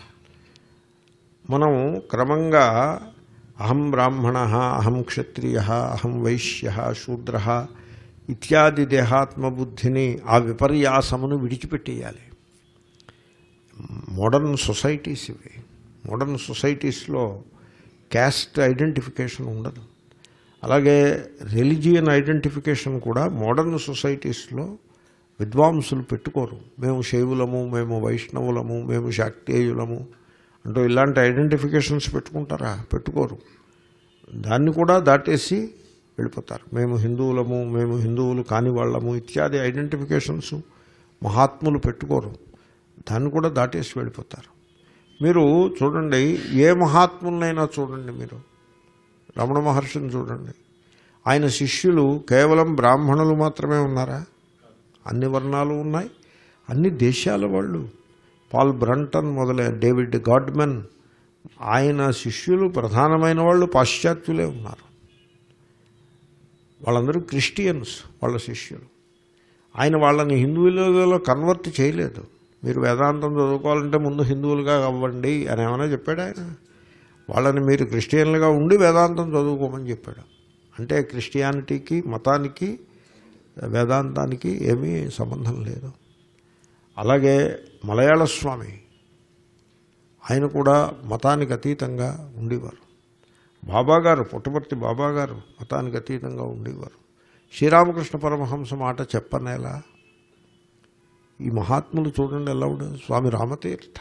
మనం క్రమంగా అహం బ్రాహ్మణ అహం క్షత్రియ అహం వైశ్య శూద్ర ఇత్యాది దేహాత్మబుద్ధిని ఆ విపర్యాసమును విడిచిపెట్టేయాలి మోడర్న్ సొసైటీస్ ఇవి మోడర్న్ సొసైటీస్లో క్యాస్ట్ ఐడెంటిఫికేషన్ ఉండదు అలాగే రిలిజియన్ ఐడెంటిఫికేషన్ కూడా మోడర్న్ సొసైటీస్లో విద్వాంసులు పెట్టుకోరు మేము శైవులము మేము వైష్ణవులము మేము శాక్తేయులము అంటూ ఇలాంటి ఐడెంటిఫికేషన్స్ పెట్టుకుంటారా పెట్టుకోరు దాన్ని కూడా దాటేసి వెళ్ళిపోతారు మేము హిందువులము మేము హిందువులు కాని వాళ్ళము ఇత్యాది ఐడెంటిఫికేషన్స్ మహాత్ములు పెట్టుకోరు దాన్ని కూడా దాటేసి వెళ్ళిపోతారు మీరు చూడండి ఏ మహాత్ములనైనా చూడండి మీరు రమణ మహర్షిని చూడండి ఆయన శిష్యులు కేవలం బ్రాహ్మణులు మాత్రమే ఉన్నారా అన్ని వర్ణాలు ఉన్నాయి అన్ని దేశాల వాళ్ళు పాల్ బ్రంటన్ మొదలై డేవిడ్ గాడ్మెన్ ఆయన శిష్యులు ప్రధానమైన వాళ్ళు పాశ్చాత్యులే ఉన్నారు వాళ్ళందరూ క్రిస్టియన్స్ వాళ్ళ శిష్యులు ఆయన వాళ్ళని హిందువులలో కన్వర్ట్ చేయలేదు మీరు వేదాంతం చదువుకోవాలంటే ముందు హిందువులుగా అవ్వండి అని ఏమైనా చెప్పాడు ఆయన వాళ్ళని మీరు క్రిస్టియన్లుగా ఉండి వేదాంతం చదువుకోమని చెప్పాడు అంటే క్రిస్టియానిటీకి మతానికి వేదాంతానికి ఏమీ సంబంధం లేదు అలాగే మలయాళ స్వామి ఆయన కూడా మతానికి అతీతంగా ఉండేవారు బాబా గారు పుట్టపర్తి బాబా గారు మతానికి అతీతంగా ఉండేవారు శ్రీరామకృష్ణ పరమహంస మాట చెప్పనేలా ఈ మహాత్ములు చూడండి ఎలా ఉండేది స్వామి రామతీర్థ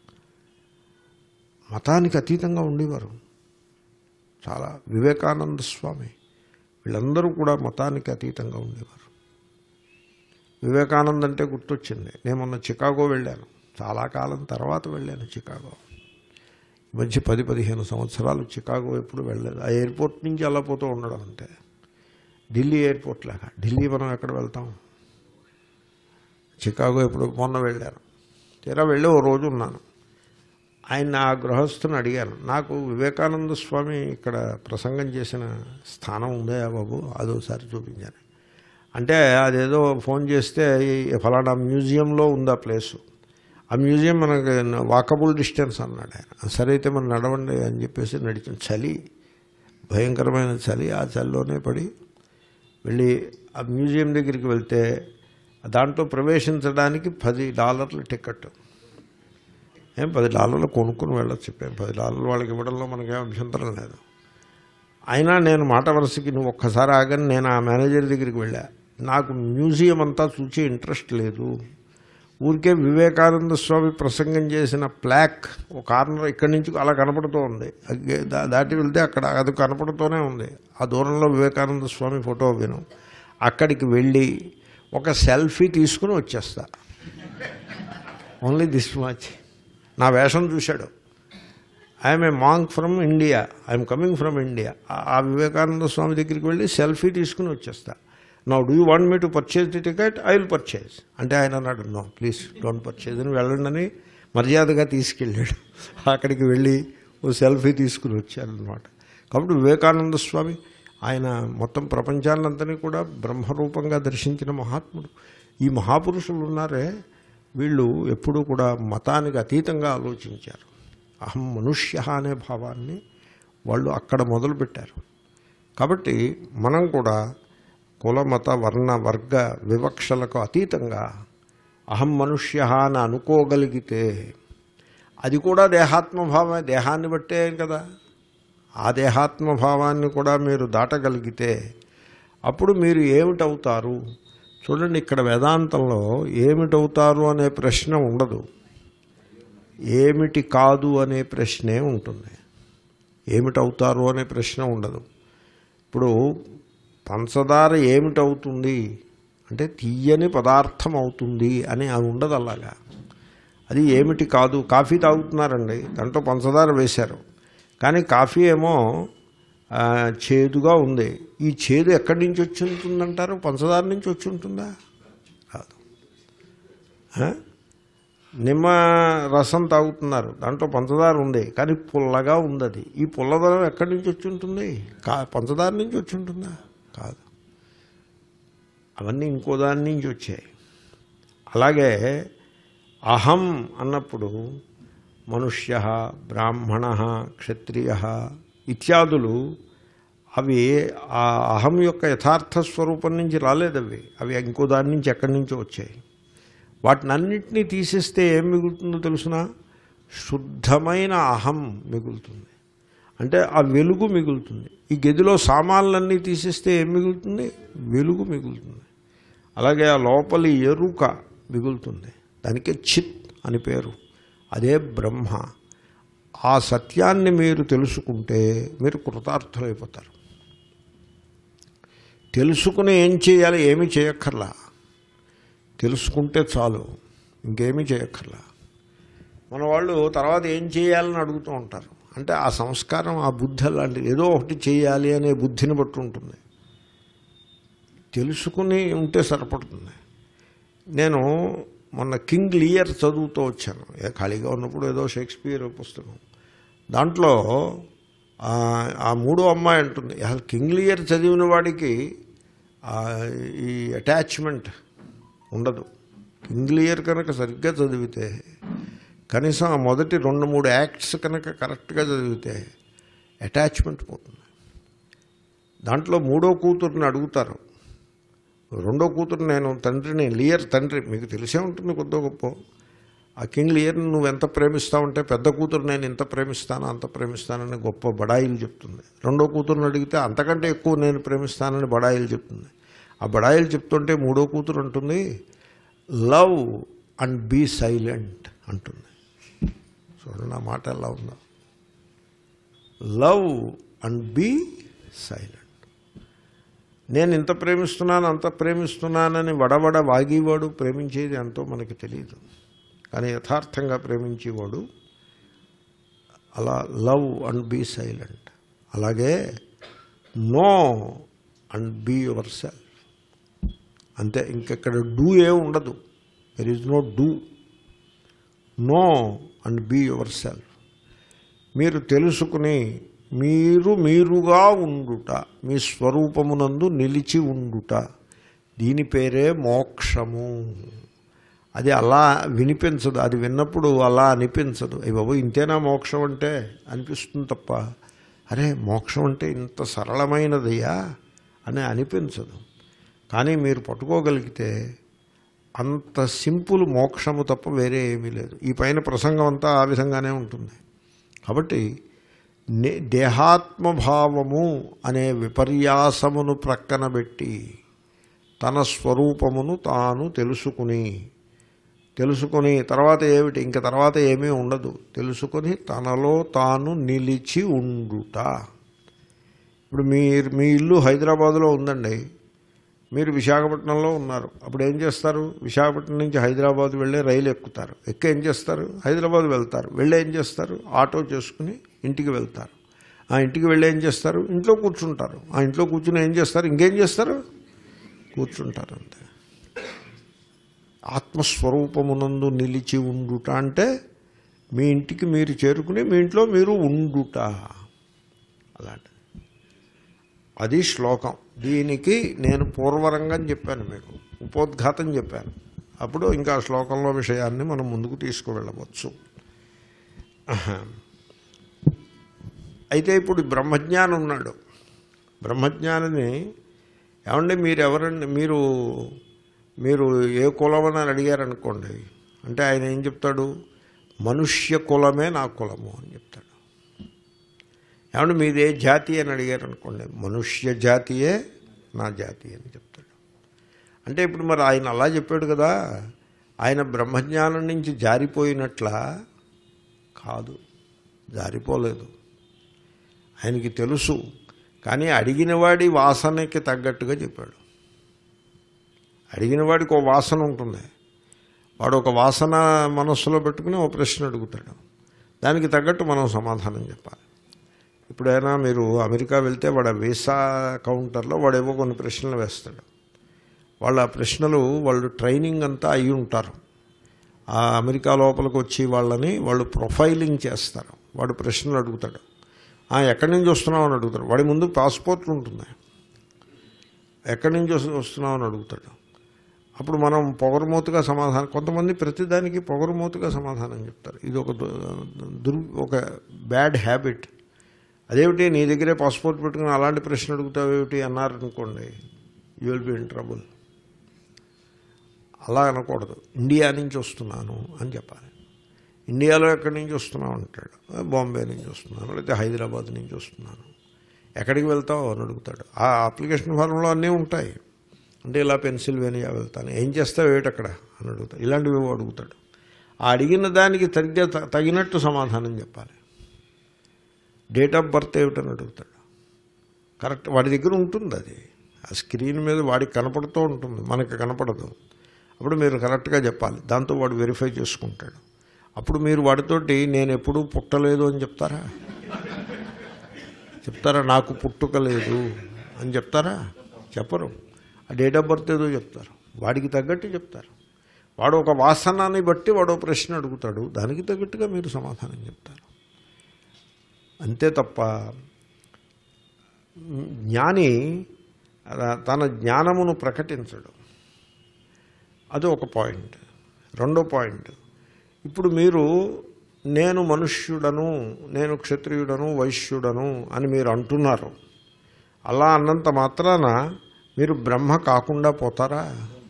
మతానికి అతీతంగా ఉండేవారు చాలా వివేకానంద స్వామి వీళ్ళందరూ కూడా మతానికి అతీతంగా ఉండేవారు వివేకానంద అంటే గుర్తొచ్చింది నేను మొన్న చికాగో వెళ్ళాను చాలా కాలం తర్వాత వెళ్ళాను చికాగో ఈ మధ్య పది పదిహేను సంవత్సరాలు చికాగో ఎప్పుడు వెళ్ళలేదు ఆ ఎయిర్పోర్ట్ నుంచి అలా పోతూ ఉండడం అంటే ఢిల్లీ ఎయిర్పోర్ట్ లాగా ఢిల్లీ మనం ఎక్కడ వెళ్తాం చికాగో ఎప్పుడు మొన్న వెళ్ళాను తీరా వెళ్ళి ఓ రోజు ఉన్నాను ఆయన ఆ గృహస్థుని అడిగాను నాకు వివేకానంద స్వామి ఇక్కడ ప్రసంగం చేసిన స్థానం ఉందా బాబు అదోసారి చూపించాను అంటే అదేదో ఫోన్ చేస్తే ఈ ఫలానా మ్యూజియంలో ఉంది ఆ ప్లేసు ఆ మ్యూజియం మనకి వాకబుల్ డిస్టెన్స్ అన్నాడు ఆయన సరే అయితే మనం నడవండి అని చెప్పేసి నడిచిన చలి భయంకరమైన చలి ఆ చలిలోనే పడి వెళ్ళి ఆ మ్యూజియం దగ్గరికి వెళ్తే దాంట్లో ప్రవేశించడానికి పది డాలర్ల టికెట్ ఏం పది డాలర్లు కొనుక్కుని వెళ్ళొచ్చు చెప్పాను పది డాలర్లు వాళ్ళకి ఇవ్వడంలో మనకేం అభ్యంతరం లేదు అయినా నేను మాట వరుసకి నువ్వు ఒక్కసారి ఆగని నేను ఆ మేనేజర్ దగ్గరికి వెళ్ళా నాకు మ్యూజియం అంతా చూసి ఇంట్రెస్ట్ లేదు ఊరికే వివేకానంద స్వామి ప్రసంగం చేసిన ప్లాక్ ఒక కార్నర్ ఇక్కడి నుంచి అలా కనపడుతూ ఉంది అది దా- దాటి వెళ్తే అక్కడ అది కనపడుతూనే ఉంది ఆ దూరంలో వివేకానంద స్వామి ఫోటో విను అక్కడికి వెళ్ళి ఒక సెల్ఫీ తీసుకుని వచ్చేస్తా ఓన్లీ దిస్ మచ్ నా వేషం చూశాడు I'm a monk from India I'm coming from India ఆ వివేకానంద స్వామి దగ్గరికి వెళ్ళి సెల్ఫీ తీసుకుని వచ్చేస్తా now do you want me to purchase the ticket I will purchase అంటే ఆయన అన్నాడు నో ప్లీజ్ డోంట్ పర్చేజ్ అని వెళ్ళండి అని మర్యాదగా తీసుకెళ్ళాడు అక్కడికి వెళ్ళి ఓ సెల్ఫీ తీసుకుని వచ్చారనమాట కాబట్టి వివేకానంద స్వామి ఆయన మొత్తం ప్రపంచాన్నంతని కూడా బ్రహ్మరూపంగా దర్శించిన మహాత్ముడు ఈ మహాపురుషులు ఉన్నారే వీళ్ళు ఎప్పుడూ కూడా మతానికి అతీతంగా ఆలోచించారు అహం మనుష్య అనే భావాన్ని వాళ్ళు అక్కడ మొదలుపెట్టారు కాబట్టి మనం కూడా కుల మత వర్ణ వర్గ వివక్షలకు అతీతంగా అహం మనుష్య అని అనుకోగలిగితే అది కూడా దేహాత్మభావమే దేహాన్ని బట్టే కదా ఆ దేహాత్మభావాన్ని కూడా మీరు దాటగలిగితే అప్పుడు మీరు ఏమిటవుతారు చూడండి ఇక్కడ వేదాంతంలో ఏమిటవుతారు అనే ప్రశ్న ఉండదు ఏమిటి కాదు అనే ప్రశ్నే ఉంటుంది ఏమిటవుతారు అనే ప్రశ్న ఉండదు ఇప్పుడు పంచదార ఏమిటవుతుంది అంటే తీయని పదార్థం అవుతుంది అని అది ఉండదు అలాగా అది ఏమిటి కాదు కాఫీ తాగుతున్నారండి దాంట్లో పంచదార వేశారు కానీ కాఫీ ఏమో ఆ, చేదుగా ఉంది ఈ చేదు ఎక్కడి నుంచి వచ్చి ఉంటుందంటారు పంచదార నుంచి వచ్చి ఉంటుందా కాదు ఆ? నిమ్మ రసం తాగుతున్నారు దాంట్లో పంచదార ఉంది కానీ పుల్లగా ఉంది అది ఈ పుల్లదనం ఎక్కడి నుంచి వచ్చి ఉంటుంది కా పంచదార నుంచి వచ్చి ఉంటుందా కాదు అవన్నీ ఇంకో దాని నుంచి వచ్చాయి అలాగే అహం అన్నప్పుడు మనుష్య బ్రాహ్మణ క్షత్రియ ఇత్యాదులు అవి ఆ అహం యొక్క యథార్థ స్వరూపం నుంచి రాలేదు అవి అవి ఇంకో దాని నుంచి ఎక్కడి నుంచో వచ్చాయి వాటిని అన్నింటినీ తీసేస్తే ఏం మిగులుతుందో తెలుసిన శుద్ధమైన అహం మిగులుతుంది అంటే ఆ వెలుగు మిగులుతుంది ఈ గదిలో సామాన్లన్నీ తీసేస్తే ఏం మిగులుతుంది వెలుగు మిగులుతుంది అలాగే ఆ లోపలి ఎరుక మిగులుతుంది దానికే చిత్ అని పేరు అదే బ్రహ్మ ఆ సత్యాన్ని మీరు తెలుసుకుంటే మీరు కృతార్థులైపోతారు తెలుసుకుని ఏం చేయాలి ఏమీ చేయక్కర్లా తెలుసుకుంటే చాలు ఇంకేమీ చేయక్కర్లా మన వాళ్ళు తర్వాత ఏం చేయాలని అడుగుతూ ఉంటారు అంటే ఆ సంస్కారం ఆ బుద్ధి అలాంటిది ఏదో ఒకటి చేయాలి అనే బుద్ధిని బట్టి ఉంటుంది తెలుసుకుని ఉంటే సరిపడుతుంది నేను మొన్న కింగ్ లియర్ చదువుతూ వచ్చాను ఏ ఖాళీగా ఉన్నప్పుడు ఏదో షేక్స్పియర్ పుస్తకం దాంట్లో ఆ, ఆ మూడో అమ్మాయి అంటుంది అసలు కింగ్ లియర్ చదివిన వాడికి ఆ, ఈ అటాచ్మెంట్ ఉండదు కింగ్ లియర్ కనుక సరిగ్గా చదివితే కనీసం ఆ మొదటి రెండు మూడు యాక్ట్స్ కనుక కరెక్ట్గా చదివితే అటాచ్మెంట్ పోతుంది దాంట్లో మూడో కూతుర్ని అడుగుతారు రెండో కూతురు నేను తండ్రిని లియర్ తండ్రి మీకు తెలిసే ఉంటుంది కొద్దో గొప్ప ఆ కింగ్ లియర్ని నువ్వు ఎంత ప్రేమిస్తావంటే పెద్ద కూతురు నేను ఇంత ప్రేమిస్తాను అంత ప్రేమిస్తానని గొప్ప బడాయిలు చెప్తుంది రెండో కూతురుని అడిగితే అంతకంటే ఎక్కువ నేను ప్రేమిస్తానని బడాయిలు చెప్తుంది ఆ బడాయిలు చెప్తుంటే మూడో కూతురు అంటుంది లవ్ అండ్ బీ సైలెంట్ అంటుంది చూడండి ఆ మాట ఎలా ఉందో లవ్ అండ్ బీ సైలెంట్ నేను ఇంత ప్రేమిస్తున్నాను అంత ప్రేమిస్తున్నానని వడవడ వాగేవాడు ప్రేమించేది ఎంతో మనకి తెలియదు కానీ యథార్థంగా ప్రేమించేవాడు అలా లవ్ అండ్ బీ సైలెంట్ అలాగే know and be yourself అంతే ఇంకెక్కడ డూ ఏ ఉండదు there is no do know and be yourself మీరు తెలుసుకుని మీరు మీరుగా ఉండుట మీ స్వరూపమునందు నిలిచి ఉండుట దీని పేరే మోక్షము అది అలా వినిపించదు అది విన్నప్పుడు అలా అనిపించదు అయ్యి బాబు ఇంతేనా మోక్షం అంటే అనిపిస్తుంది తప్ప అరే మోక్షం అంటే ఇంత సరళమైనదయ్యా అని అనిపించదు కానీ మీరు పట్టుకోగలిగితే అంత సింపుల్ మోక్షము తప్ప వేరే ఏమీ లేదు ఈ పైన ప్రసంగం అంతా ఆ విధంగానే ఉంటుంది కాబట్టి నే- దేహాత్మభావము అనే విపర్యాసమును ప్రక్కన పెట్టి తన స్వరూపమును తాను తెలుసుకుని తెలుసుకొని తర్వాత ఏమిటి ఇంక తర్వాత ఏమీ ఉండదు తెలుసుకొని తనలో తాను నిలిచి ఉండుట ఇప్పుడు మీరు మీ ఇల్లు హైదరాబాదులో ఉందండి మీరు విశాఖపట్నంలో ఉన్నారు అప్పుడు ఏం చేస్తారు విశాఖపట్నం నుంచి హైదరాబాద్ వెళ్ళే రైలు ఎక్కుతారు ఎక్కి ఏం చేస్తారు హైదరాబాద్ వెళ్తారు వెళ్ళి ఏం చేస్తారు ఆటో చేసుకుని ఇంటికి వెళ్తారు ఆ ఇంటికి వెళ్ళి ఏం చేస్తారు ఇంట్లో కూర్చుంటారు ఆ ఇంట్లో కూర్చుని ఏం చేస్తారు ఇంకేం చేస్తారు కూర్చుంటారు అంతే ఆత్మస్వరూపమునందు నిలిచి ఉండుట అంటే మీ ఇంటికి మీరు చేరుకుని మీ ఇంట్లో మీరు ఉండుట అలాంటి అది శ్లోకం దీనికి నేను పూర్వరంగం చెప్పాను మీకు ఉపోద్ఘాతం చెప్పాను అప్పుడు ఇంకా ఆ శ్లోకంలో విషయాన్ని మనం ముందుకు తీసుకువెళ్ళవచ్చు అయితే ఇప్పుడు బ్రహ్మజ్ఞాని ఉన్నాడు బ్రహ్మజ్ఞానిని ఏమండి మీరు ఎవరండి మీరు మీరు ఏ కులం అని అడిగారనుకోండి అంటే ఆయన ఏం చెప్తాడు మనుష్య కులమే నా కులము అని చెప్తాడు ఏమంటే మీది ఏ జాతి అని అడిగారు అనుకోండి మనుష్య జాతియే నా జాతి అని చెప్తాడు అంటే ఇప్పుడు మరి ఆయన అలా చెప్పాడు కదా ఆయన బ్రహ్మజ్ఞానం నుంచి జారిపోయినట్లా కాదు జారిపోలేదు ఆయనకి తెలుసు కానీ అడిగినవాడి వాసనకి తగ్గట్టుగా చెప్పాడు అడిగినవాడికి ఒక వాసన ఉంటుంది వాడు ఒక వాసన మనస్సులో పెట్టుకుని ఒక ప్రశ్న అడుగుతాడు దానికి తగ్గట్టు మనం సమాధానం చెప్పాలి ఇప్పుడైనా మీరు అమెరికా వెళ్తే వాడు ఆ వీసా కౌంటర్లో వాడేవో కొన్ని ప్రశ్నలు వేస్తాడు వాళ్ళ ఆ ప్రశ్నలు వాళ్ళు ట్రైనింగ్ అంతా అయి ఉంటారు ఆ అమెరికా లోపలికి వచ్చి వాళ్ళని వాళ్ళు ప్రొఫైలింగ్ చేస్తారు వాడు ప్రశ్నలు అడుగుతాడు "ఆ, ఎక్కడి నుంచి వస్తున్నావు అని అడుగుతాడు వాడి ముందు పాస్పోర్ట్ ఉంటుంది ఎక్కడి నుంచి వస్తు- వస్తున్నావు అని అడుగుతాడు అప్పుడు మనం పొగరమూతగా సమాధానం కొంతమంది ప్రతిదానికి పొగరమూతగా సమాధానం చెప్తారు ఇది ఒక దు- దుర్ ఒక బ్యాడ్ హ్యాబిట్ అదేమిటి నీ దగ్గరే పాస్పోర్ట్ పెట్టుకుని అలాంటి ప్రశ్న అడుగుతావేమిటి అన్నారనుకోండి you will be in trouble అలా అనకూడదు ఇండియా నుంచి వస్తున్నాను అని చెప్పాలి ఇండియాలో ఎక్కడి నుంచి వస్తున్నావు అంటాడు బాంబే నుంచి వస్తున్నాను లేకపోతే హైదరాబాద్ నుంచి వస్తున్నాను ఎక్కడికి వెళ్తావు అని అడుగుతాడు ఆ అప్లికేషన్ ఫారంలో అన్నీ ఉంటాయి అంటే ఇలా పెన్సిల్వేనియా వెళ్తాను ఏం చేస్తావు ఏమిటి అక్కడ అని అడుగుతాడు ఇలాంటివి ఏవో అడుగుతాడు ఆ అడిగిన దానికి తగ్గ తగినట్టు సమాధానం చెప్పాలి డేట్ ఆఫ్ బర్త్ ఏమిటని అడుగుతాడు కరెక్ట్ వాడి దగ్గర ఉంటుంది అది ఆ స్క్రీన్ మీద వాడికి కనపడుతూ ఉంటుంది మనకి కనపడదు అప్పుడు మీరు కరెక్ట్గా చెప్పాలి దాంతో వాడు వెరిఫై చేసుకుంటాడు అప్పుడు మీరు వాడితోటి నేను ఎప్పుడూ పుట్టలేదు అని చెప్తారా చెప్తారా నాకు పుట్టుక లేదు అని చెప్తారా చెప్పరు ఆ డేట్ ఆఫ్ బర్త్ ఏదో చెప్తారు వాడికి తగ్గట్టు చెప్తారు వాడు ఒక వాసనాన్ని బట్టి వాడు ప్రశ్న అడుగుతాడు దానికి తగ్గట్టుగా మీరు సమాధానం చెప్తారు అంతే తప్ప జ్ఞాని తన జ్ఞానమును ప్రకటించడు అది ఒక పాయింట్ రెండో పాయింట్ ఇప్పుడు మీరు నేను మనుష్యుడను నేను క్షత్రియుడను వైశ్యుడను అని మీరు అంటున్నారు అలా అన్నంత మాత్రాన మీరు బ్రహ్మ కాకుండా పోతారా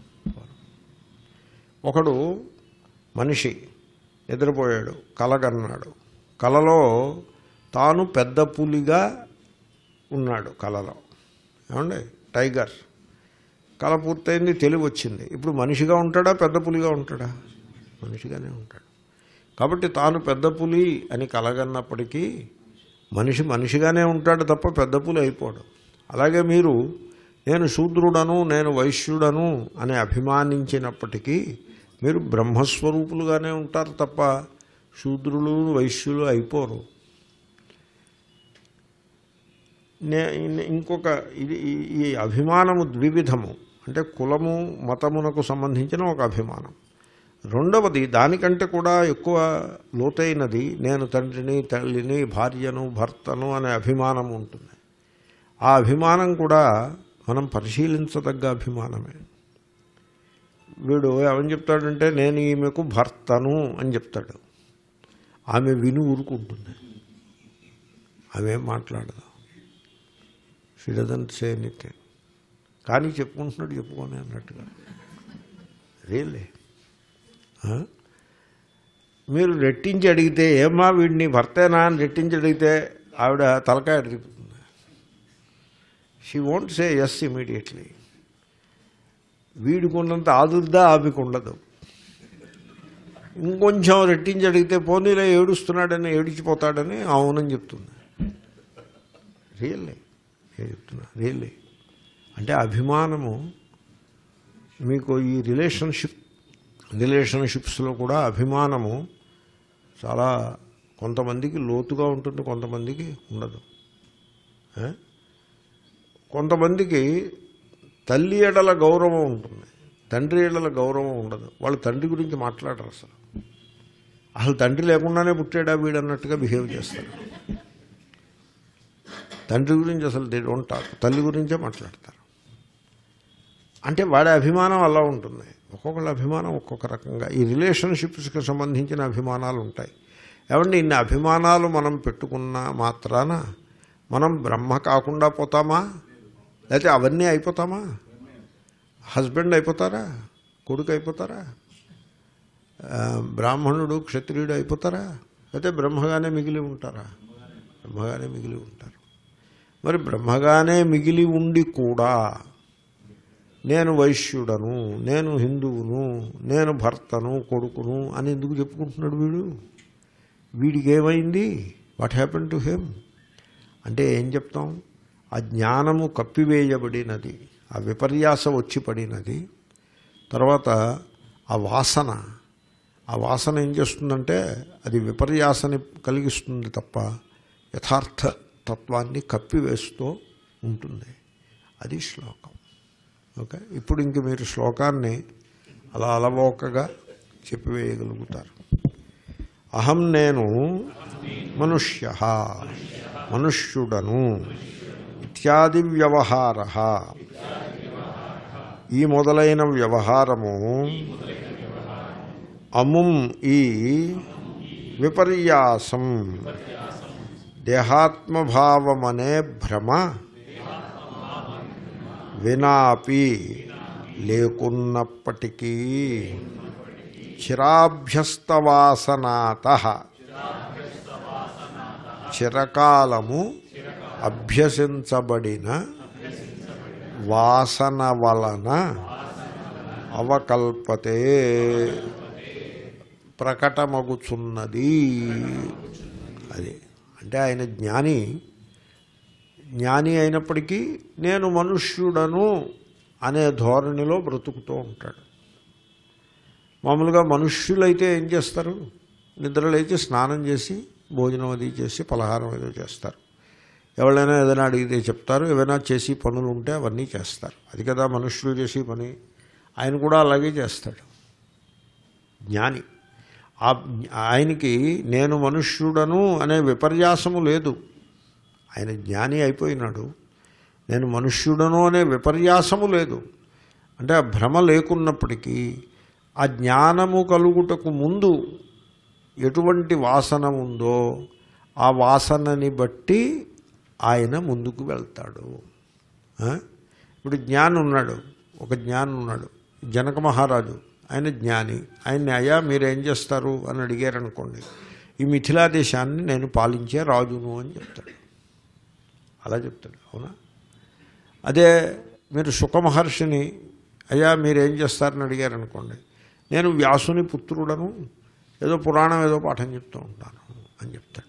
ఒకడు మనిషి నిద్రపోయాడు కలగన్నాడు కలలో తాను పెద్ద పులిగా ఉన్నాడు కలలో ఏమండి టైగర్ కళ పూర్తయింది తెలివి వచ్చింది ఇప్పుడు మనిషిగా ఉంటాడా పెద్ద పులిగా ఉంటాడా మనిషిగానే ఉంటాడు కాబట్టి తాను పెద్ద పులి అని కలగన్నప్పటికీ మనిషి మనిషిగానే ఉంటాడు తప్ప పెద్ద పులి అయిపోడు అలాగే మీరు నేను శూద్రుడను నేను వైశ్యుడను అని అభిమానించినప్పటికీ మీరు బ్రహ్మస్వరూపులుగానే ఉంటారు తప్ప శూద్రులు వైశ్యులు అయిపోరు నే ఇంకొక ఇది ఈ- ఈ అభిమానము ద్వివిధము అంటే కులము మతమునకు సంబంధించిన ఒక అభిమానం రెండవది దానికంటే కూడా ఎక్కువ లోతైనది నేను తండ్రిని తల్లిని భార్యను భర్తను అనే అభిమానం ఉంటుంది ఆ అభిమానం కూడా మనం పరిశీలించదగ్గ అభిమానమే వీడు ఏమని చెప్తాడంటే నేను ఈమెకు భర్తను అని చెప్తాడు ఆమె విని ఊరుకుంటుంది ఆమె ఏం మాట్లాడదు షీ డజంట్ సే ఎనీథింగ్ కానీ చెప్పుకుంటున్నాడు చెప్పుకొని అన్నట్టుగా రియల్లీ మీరు రెట్టించి అడిగితే ఏమా వీడిని భర్తేనా అని రెట్టించి అడిగితే ఆవిడ తలకాయ అడిగిపోతుంది she won't say yes immediately వీడికి ఉన్నంత ఆదుర్దా ఆమెకు ఉండదు ఇంకొంచెం రెట్టించి అడిగితే పోనీలో ఏడుస్తున్నాడని ఏడిచిపోతాడని అవునని చెప్తుంది రియల్లీ నేను చెప్తున్నా రియల్లీ అంటే అభిమానము మీకు ఈ రిలేషన్షిప్ రిలేషన్షిప్స్లో కూడా అభిమానము చాలా కొంతమందికి లోతుగా ఉంటుంది కొంతమందికి ఉండదు ఏ? కొంతమందికి తల్లి ఎడల గౌరవం ఉంటుంది తండ్రి ఎడల గౌరవం ఉండదు వాళ్ళు తండ్రి గురించి మాట్లాడరు అసలు అసలు తండ్రి లేకుండానే పుట్టాడా వీడు అన్నట్టుగా బిహేవ్ చేస్తారు తండ్రి గురించి అసలు దే డోంట్ టాక్ తల్లి గురించే మాట్లాడతారు అంటే వాడి అభిమానం అలా ఉంటుంది ఒక్కొక్కళ్ళ అభిమానం ఒక్కొక్క రకంగా ఈ రిలేషన్షిప్స్కి సంబంధించిన అభిమానాలు ఉంటాయి ఏమండి ఇన్ని అభిమానాలు మనం పెట్టుకున్న మాత్రాన మనం బ్రహ్మ కాకుండా పోతామా లేకపోతే అవన్నీ అయిపోతామా హస్బెండ్ అయిపోతారా కొడుకు అయిపోతారా ఆ, బ్రాహ్మణుడు క్షత్రియుడు అయిపోతారా లేకపోతే బ్రహ్మగానే మిగిలి ఉంటారా బ్రహ్మగానే మిగిలి ఉంటారు మరి బ్రహ్మగానే మిగిలి ఉండి కూడా నేను వైశ్యుడను నేను హిందువును నేను భర్తను కొడుకును అని ఎందుకు చెప్పుకుంటున్నాడు వీడు వీడికి ఏమైంది వాట్ హ్యాపెన్ టు హిమ్ అంటే ఏం చెప్తాం ఆ జ్ఞానము కప్పివేయబడినది ఆ విపర్యాస వచ్చి పడినది తర్వాత ఆ వాసన ఆ వాసన ఏం చేస్తుందంటే అది విపర్యాసని కలిగిస్తుంది తప్ప యథార్థ తత్వాన్ని కప్పివేస్తూ ఉంటుంది అది శ్లోకం ఓకే ఇప్పుడు ఇంక మీరు శ్లోకాన్ని అలా అలవోకగా చెప్పివేయగలుగుతారు అహం నేను మనుష్య మనుష్యుడను ఇత్యాది వ్యవహార ఈ మొదలైన వ్యవహారము అముం ఈ విపర్యాసం దేహాత్మభావమనే భ్రమ వినాపి లేకున్నప్పటికీ చిరాభ్యస్తవాసనాత చిరకాలము అభ్యసించబడిన వాసన వలన అవకల్పతే ప్రకటమగుచున్నది అది అంటే ఆయన జ్ఞాని జ్ఞాని అయినప్పటికీ నేను మనుష్యుడను అనే ధోరణిలో బ్రతుకుతూ ఉంటాడు మామూలుగా మనుష్యులైతే ఏం చేస్తారు నిద్రలేచి స్నానం చేసి భోజనం అది చేసి పలహారం ఏదో చేస్తారు ఎవరైనా ఏదైనా అడిగితే చెప్తారు ఏమైనా చేసి పనులు ఉంటే అవన్నీ చేస్తారు అది కదా మనుష్యులు చేసి పని ఆయన కూడా అలాగే చేస్తాడు జ్ఞాని ఆ ఆయనకి నేను మనుష్యుడను అనే విపర్యాసము లేదు ఆయన జ్ఞాని అయిపోయినాడు నేను మనుష్యుడను అనే విపర్యాసము లేదు అంటే ఆ భ్రమ లేకున్నప్పటికీ ఆ జ్ఞానము కలుగుటకు ముందు ఎటువంటి వాసన ఉందో ఆ వాసనని బట్టి ఆయన ముందుకు వెళ్తాడు ఆ? ఇప్పుడు జ్ఞాని ఉన్నాడు ఒక జ్ఞాని ఉన్నాడు జనక మహారాజు ఆయన జ్ఞాని ఆయన్ని అయ్యా మీరేం చేస్తారు అని అడిగారనుకోండి ఈ మిథిలా దేశాన్ని నేను పాలించే రాజును అని చెప్తాడు అలా చెప్తాడు అవునా అదే మీరు సుఖమహర్షిని అయ్యా మీరేం చేస్తారని అడిగారనుకోండి నేను వ్యాసుని పుత్రుడను ఏదో పురాణం ఏదో పాఠం చెప్తూ ఉంటాను అని చెప్తాడు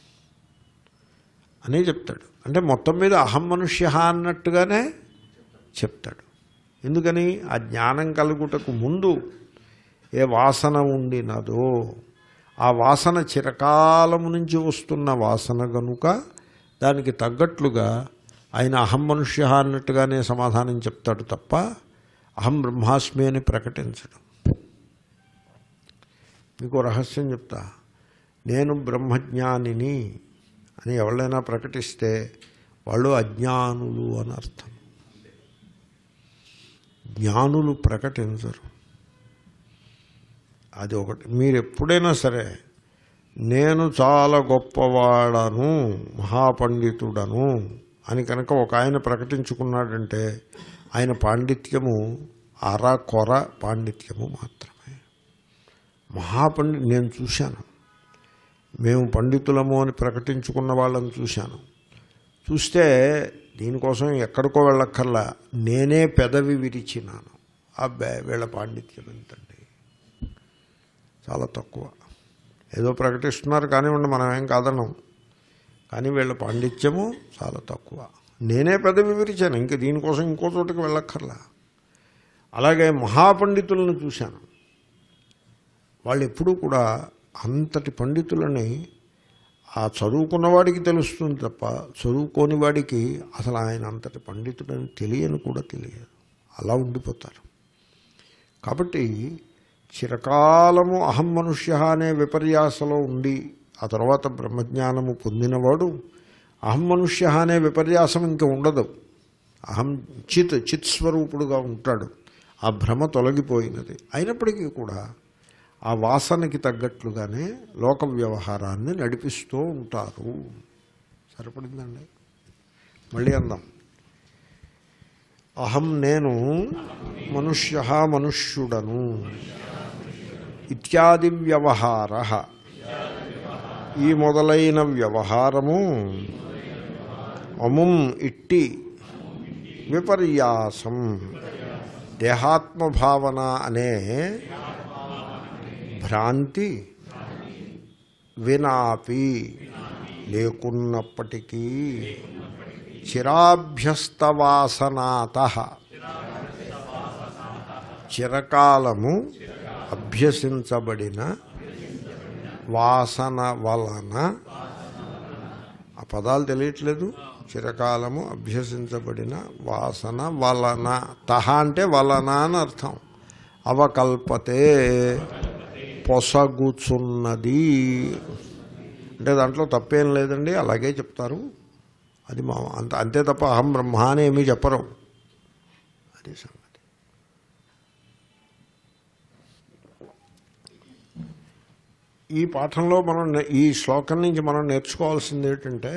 అని చెప్తాడు అంటే మొత్తం మీద అహం మనుష్య అన్నట్టుగానే చెప్తాడు ఎందుకని ఆ జ్ఞానం కలుగుటకు ముందు ఏ వాసన ఉండినదో ఆ వాసన చిరకాలము నుంచి వస్తున్న వాసన గనుక దానికి తగ్గట్లుగా ఆయన అహం మనుష్య అన్నట్టుగానే సమాధానం చెప్తాడు తప్ప అహం బ్రహ్మాస్మి అని ప్రకటించడం మీకు రహస్యం చెప్తా నేను బ్రహ్మజ్ఞానిని అని ఎవరైనా ప్రకటిస్తే వాళ్ళు అజ్ఞానులు అని అర్థం జ్ఞానులు ప్రకటించరు అది ఒకటి మీరు ఎప్పుడైనా సరే నేను చాలా గొప్పవాడను మహాపండితుడను అని కనుక ఒక ఆయన ప్రకటించుకున్నాడంటే ఆయన పాండిత్యము అర కొర పాండిత్యము మాత్రమే మహాపండి నేను చూశాను మేము పండితులము అని ప్రకటించుకున్న వాళ్ళని చూశాను చూస్తే దీనికోసం ఎక్కడికో వెళ్ళక్కర్లా నేనే పెదవి విరిచినాను అబ్బాయి వీళ్ళ పాండిత్యం ఎంతండి చాలా తక్కువ ఏదో ప్రకటిస్తున్నారు కానివ్వండి మనం ఏం కాదనం కానీ వీళ్ళ పాండిత్యము చాలా తక్కువ నేనే పెదవి విరిచాను ఇంక దీనికోసం ఇంకో చోటుకి వెళ్ళక్కర్లా అలాగే మహాపండితులను చూశాను వాళ్ళు ఎప్పుడూ కూడా అంతటి పండితులని ఆ చదువుకున్న వాడికి తెలుస్తుంది తప్ప చదువుకోని వాడికి అసలు ఆయన అంతటి పండితుడని తెలియని కూడా తెలియదు అలా ఉండిపోతారు కాబట్టి చిరకాలము అహం మనుష్య అనే విపర్యాసలో ఉండి ఆ తర్వాత బ్రహ్మజ్ఞానము పొందినవాడు అహం మనుష్య అనే విపర్యాసం ఇంకా ఉండదు అహం చిత్ చిత్ స్వరూపుడుగా ఉంటాడు ఆ భ్రమ తొలగిపోయినది అయినప్పటికీ కూడా ఆ వాసనకి తగ్గట్లుగానే లోక వ్యవహారాన్ని నడిపిస్తూ ఉంటారు సరిపడిందండి మళ్ళీ అందాం అహం నేను మనుష్య మనుష్యుడను ఇత్యాది వ్యవహార ఈ మొదలైన వ్యవహారము అముం ఇట్టి విపర్యాసం దేహాత్మభావన అనే భ్రాంతి వినాపి లేకున్నప్పటికీ చిరాభ్యస్తవాసనాత చిరకాలము అభ్యసించబడిన వాసన వలన ఆ పదాలు తెలియట్లేదు చిరకాలము అభ్యసించబడిన వాసన వలన తహ అంటే వలన అని అర్థం అవకల్పతే పొసగుచున్నది అంటే దాంట్లో తప్పేం లేదండి అలాగే చెప్తారు అది మా అంత అంతే తప్ప అహం బ్రహ్మ అని ఏమీ చెప్పరు అది సంగతి ఈ పాఠంలో మనం నే- ఈ శ్లోకం నుంచి మనం నేర్చుకోవాల్సింది ఏంటంటే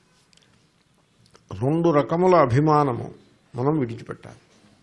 రెండు రకముల అభిమానము మనం విడిచిపెట్టాలి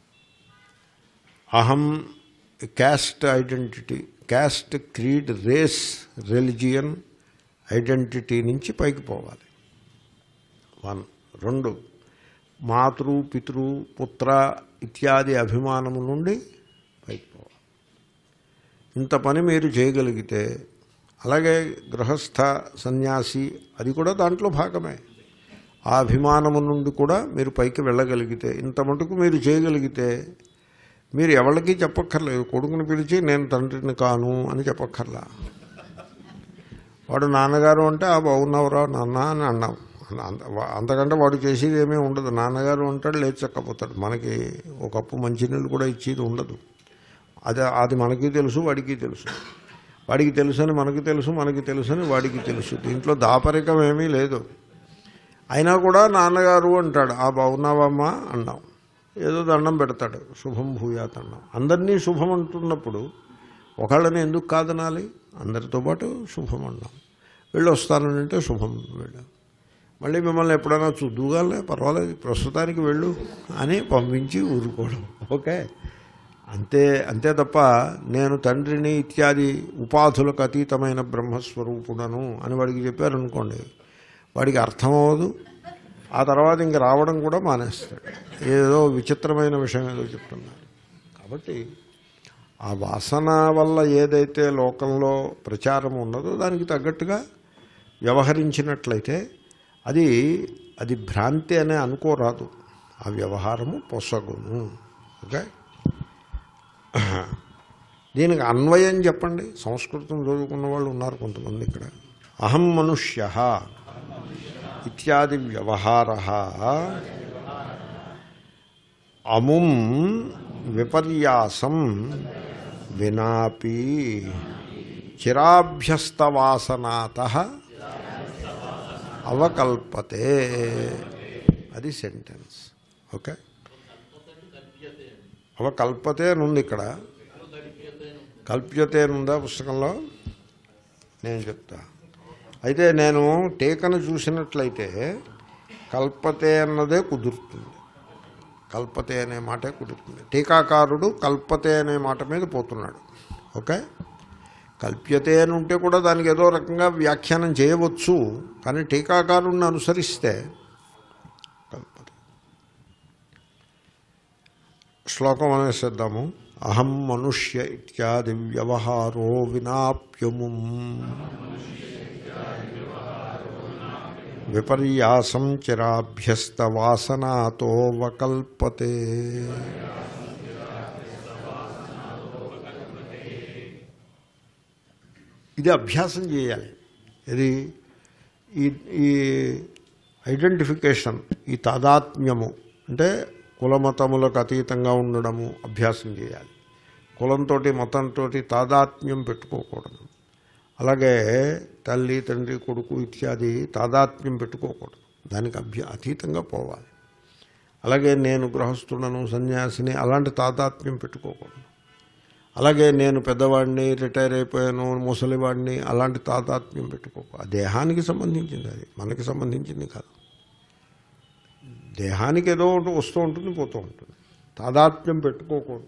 అహం caste identity caste creed race religion identity నుంచి పైకి పోవాలి వన్ రెండు మాతృ పితృ పుత్ర ఇత్యాది అభిమానము నుండి పైకి పోవాలి ఇంత పని మీరు చేయగలిగితే అలాగే గృహస్థ సన్యాసి అది కూడా దాంట్లో భాగమే ఆ అభిమానము నుండి కూడా మీరు పైకి వెళ్ళగలిగితే ఇంత మటుకు మీరు చేయగలిగితే మీరు ఎవరికి చెప్పక్కర్లేదు కొడుకుని పిలిచి నేను తండ్రిని కాను అని చెప్పక్కర్లా వాడు నాన్నగారు అంటే ఆ బాగున్నావురా నాన్న అని అన్నాం అంత- అంతకంటే వాడు చేసేది ఏమీ ఉండదు నాన్నగారు అంటాడు లేచి చక్కపోతాడు మనకి ఒక కప్పు మంచినీళ్ళు కూడా ఇచ్చేది ఉండదు అది అది మనకి తెలుసు వాడికి తెలుసు వాడికి తెలుసని మనకి తెలుసు మనకి తెలుసని వాడికి తెలుసు దీంట్లో దాపరికం ఏమీ లేదు అయినా కూడా నాన్నగారు అంటాడు ఆ బాగున్నావమ్మా అన్నాం ఏదో దండం పెడతాడు శుభం భూయాత్ అన్నాం అందరినీ శుభం అంటున్నప్పుడు ఒకళ్ళని ఎందుకు కాదనాలి అందరితో పాటు శుభం అన్నాం వెళ్ళి వస్తానంటే శుభం వెళ్ళు మళ్ళీ మిమ్మల్ని ఎప్పుడైనా చూద్దుగాలే పర్వాలేదు ప్రస్తుతానికి వెళ్ళు అని పంపించి ఊరుకోవడం ఓకే అంతే అంతే తప్ప నేను తండ్రిని ఇత్యాది ఉపాధులకు అతీతమైన బ్రహ్మస్వరూపుడను అని వాడికి చెప్పారనుకోండి వాడికి అర్థం అవ్వదు ఆ తర్వాత ఇంక రావడం కూడా మానేస్తాడు ఏదో విచిత్రమైన విషయం ఏదో చెప్తున్నారు కాబట్టి ఆ వాసన వల్ల ఏదైతే లోకంలో ప్రచారం ఉన్నదో దానికి తగ్గట్టుగా వ్యవహరించినట్లయితే అది అది భ్రాంతి అనే అనుకోరాదు ఆ వ్యవహారము పొసగును ఓకే దీనికి అన్వయం చెప్పండి సంస్కృతం చదువుకున్న వాళ్ళు ఉన్నారు కొంతమంది ఇక్కడ అహం మనుష్య ఇత్యాది వ్యవహార అముం విపర్యాసం వినాపి చిరాభ్యస్తవాసనాత అవకల్పతే అది సెంటెన్స్ ఓకే అవకల్పతే అని ఉంది ఇక్కడ కల్ప్యతే అని ఉందా పుస్తకంలో నేను చెప్తా అయితే నేను టీకను చూసినట్లయితే కల్పతే అన్నదే కుదురుతుంది కల్పతే అనే మాటే కుదురుతుంది టీకాకారుడు కల్పతే అనే మాట మీద పోతున్నాడు ఓకే కల్ప్యతే అని ఉంటే కూడా దానికి ఏదో రకంగా వ్యాఖ్యానం చేయవచ్చు కానీ టీకాకారుడిని అనుసరిస్తే కల్పతే శ్లోకం అనేసిద్దాము అహం మనుష్య ఇత్యాది వ్యవహారో వినాప్యముం విపర్యాసం చిరాభ్యస్తవాసనాతో వకల్పతే ఇది అభ్యాసం చేయాలి ఇది ఈ ఈ ఐడెంటిఫికేషన్ ఈ తాదాత్మ్యము అంటే కులమతములకు అతీతంగా ఉండడము అభ్యాసం చేయాలి కులంతో మతంతో తాదాత్మ్యం పెట్టుకోకూడదు అలాగే తల్లి తండ్రి కొడుకు ఇత్యాది తాదాత్మ్యం పెట్టుకోకూడదు దానికి అభ్య అతీతంగా పోవాలి అలాగే నేను గృహస్థుడను సన్యాసిని అలాంటి తాదాత్మ్యం పెట్టుకోకూడదు అలాగే నేను పెద్దవాడిని రిటైర్ అయిపోయాను ముసలివాడిని అలాంటి తాదాత్మ్యం పెట్టుకోకు ఆ దేహానికి సంబంధించింది అది మనకి సంబంధించింది కాదు దేహానికి ఏదో ఒకటి వస్తూ ఉంటుంది పోతూ ఉంటుంది తాదాత్మ్యం పెట్టుకోకూడదు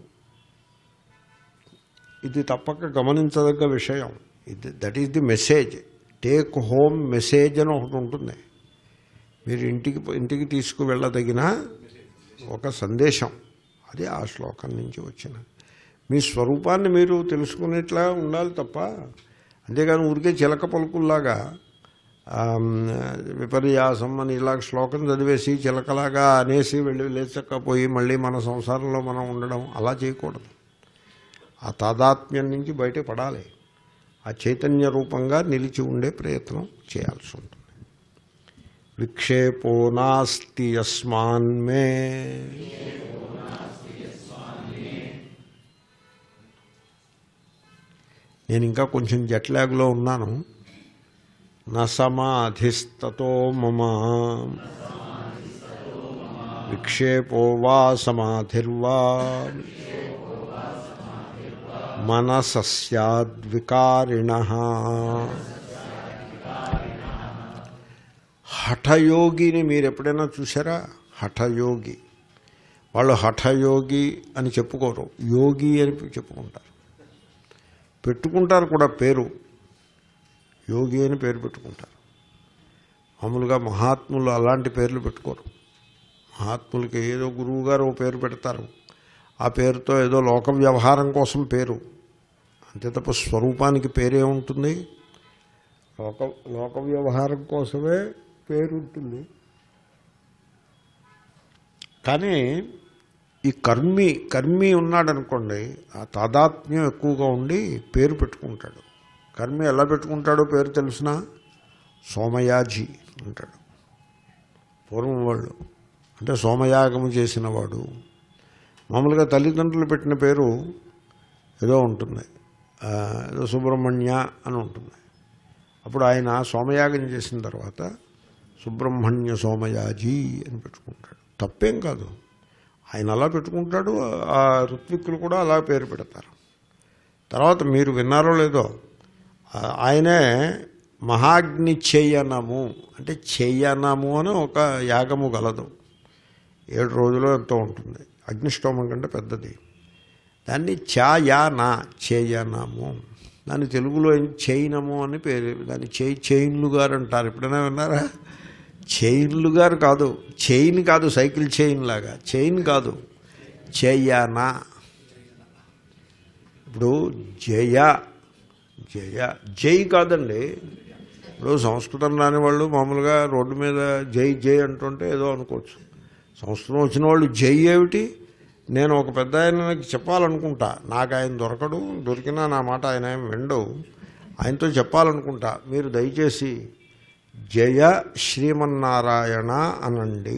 ఇది తప్పక గమనించదగ్గ విషయం ఇది that is the message take home message అని ఒకటి ఉంటుంది మీరు ఇంటికి ఇంటికి తీసుకువెళ్ళదగిన ఒక సందేశం అది ఆ శ్లోకం నుంచి వచ్చినది మీ స్వరూపాన్ని మీరు తెలుసుకునేట్లా ఉండాలి తప్ప అంతేగాని ఊరికే చిలక పలుకుల్లాగా ఆమ్, విపర్యాసం అని ఇలా శ్లోకం చదివేసి చిలకలాగా అనేసి వెళ్ళి లేచక్కపోయి మళ్ళీ మన సంసారంలో మనం ఉండడం అలా చేయకూడదు ఆ తాదాత్మ్యం నుంచి బయట పడాలి ఆ చైతన్య రూపంగా నిలిచి ఉండే ప్రయత్నం చేయాల్సి ఉంటుంది విక్షేపో నాస్తి యస్మాన్మే నేను ఇంకా కొంచెం జట్లాగ్లో ఉన్నాను న సమాధిస్తతో మమ విక్షేపో వా సమాధిర్వా మనసస్యాద్వికారిణ హఠయోగిని మీరు ఎప్పుడైనా చూసారా హఠయోగి వాళ్ళు హఠయోగి అని చెప్పుకోరు యోగి అని చెప్పుకుంటారు పెట్టుకుంటారు కూడా పేరు యోగి అని పేరు పెట్టుకుంటారు మామూలుగా మహాత్ములు అలాంటి పేర్లు పెట్టుకోరు మహాత్ములకి ఏదో గురువు గారు ఓ పేరు పెడతారు ఆ పేరుతో ఏదో లోక వ్యవహారం కోసం పేరు అంతే తప్ప స్వరూపానికి పేరే ఉంటుంది లోక లోక వ్యవహారం కోసమే పేరు ఉంటుంది కానీ ఈ కర్మి కర్మి ఉన్నాడనుకోండి ఆ తాదాత్మ్యం ఎక్కువగా ఉండి పేరు పెట్టుకుంటాడు కర్మి ఎలా పెట్టుకుంటాడో పేరు తెలిసిన సోమయాజి అంటాడు పూర్వం వాళ్ళు అంటే సోమయాగము చేసినవాడు మామూలుగా తల్లిదండ్రులు పెట్టిన పేరు ఏదో ఉంటుంది ఆ, ఏదో సుబ్రహ్మణ్య అని ఉంటుంది అప్పుడు ఆయన సోమయాగం చేసిన తర్వాత సుబ్రహ్మణ్య సోమయాజీ అని పెట్టుకుంటాడు తప్పేం కాదు ఆయన అలా పెట్టుకుంటాడు ఆ ఋత్విక్కులు కూడా అలా పేరు పెడతారు తర్వాత మీరు విన్నారో లేదో ఆ, ఆయనే మహాగ్ని చేయనము అంటే చేయనము అని ఒక యాగము గలదు ఏడు రోజులు ఎంతో ఉంటుంది అగ్నిష్టోమం కంటే పెద్దది దాన్ని ఛాయానా చేయనము దాన్ని తెలుగులో ఏం చేయనము అని పేరు దాన్ని చేయి చైన్లు గారు అంటారు ఎప్పుడైనా విన్నారా చైన్లు గారు కాదు చైన్ కాదు సైకిల్ చైన్ లాగా చైన్ కాదు చేయనా ఇప్పుడు జయ జయ జై కాదండి ఇప్పుడు సంస్కృతం రాని వాళ్ళు మామూలుగా రోడ్డు మీద జై జై అంటుంటే ఏదో అనుకోవచ్చు సంస్కృతం వచ్చిన వాళ్ళు జై ఏమిటి నేను ఒక పెద్ద ఆయనకి చెప్పాలనుకుంటా నాకు ఆయన దొరకడు దొరికినా నా మాట ఆయన ఏం విండు ఆయనతో చెప్పాలనుకుంటా మీరు దయచేసి జయ శ్రీమన్నారాయణ అనండి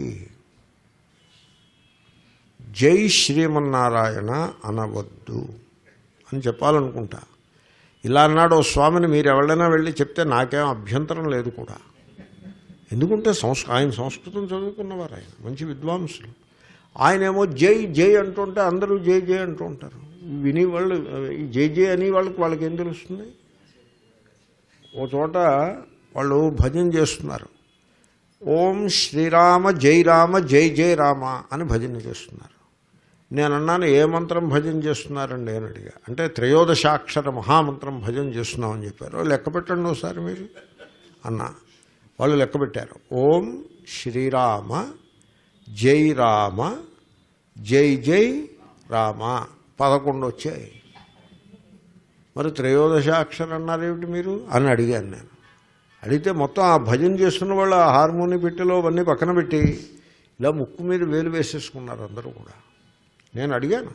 జై శ్రీమన్నారాయణ అనవద్దు అని చెప్పాలనుకుంటా ఇలా అన్నాడు ఓ స్వామిని మీరు ఎవరైనా వెళ్ళి చెప్తే నాకేం అభ్యంతరం లేదు కూడా ఎందుకంటే సంస్ ఆయన సంస్కృతం చదువుకున్నవారు ఆయన మంచి విద్వాంసులు ఆయనేమో జై జై అంటుంటే అందరూ జై జై అంటూ ఉంటారు విని వాళ్ళు ఈ జై జై అని వాళ్ళకి వాళ్ళకి ఏం తెలుస్తుంది ఓ చోట వాళ్ళు భజన చేస్తున్నారు ఓం శ్రీరామ జై రామ జై జై రామ అని భజన చేస్తున్నారు నేను అన్నాను ఏ మంత్రం భజన చేస్తున్నారండి అని అడిగా అంటే త్రయోదశాక్షర మహామంత్రం భజన చేస్తున్నామని చెప్పారు లెక్క పెట్టండి ఒకసారి మీరు అన్నా వాళ్ళు లెక్క పెట్టారు ఓం శ్రీరామ జై రామ జై జై రామ పదకొండు వచ్చాయి మరి త్రయోదశాక్షరం అన్నారేమిటి మీరు అని అడిగాను నేను అడిగితే మొత్తం ఆ భజన చేస్తున్న వాళ్ళు ఆ హార్మోని పెట్టెలో అవన్నీ పక్కన పెట్టి ఇలా ముక్కు మీద వేలు వేసేసుకున్నారు అందరూ కూడా నేను అడిగాను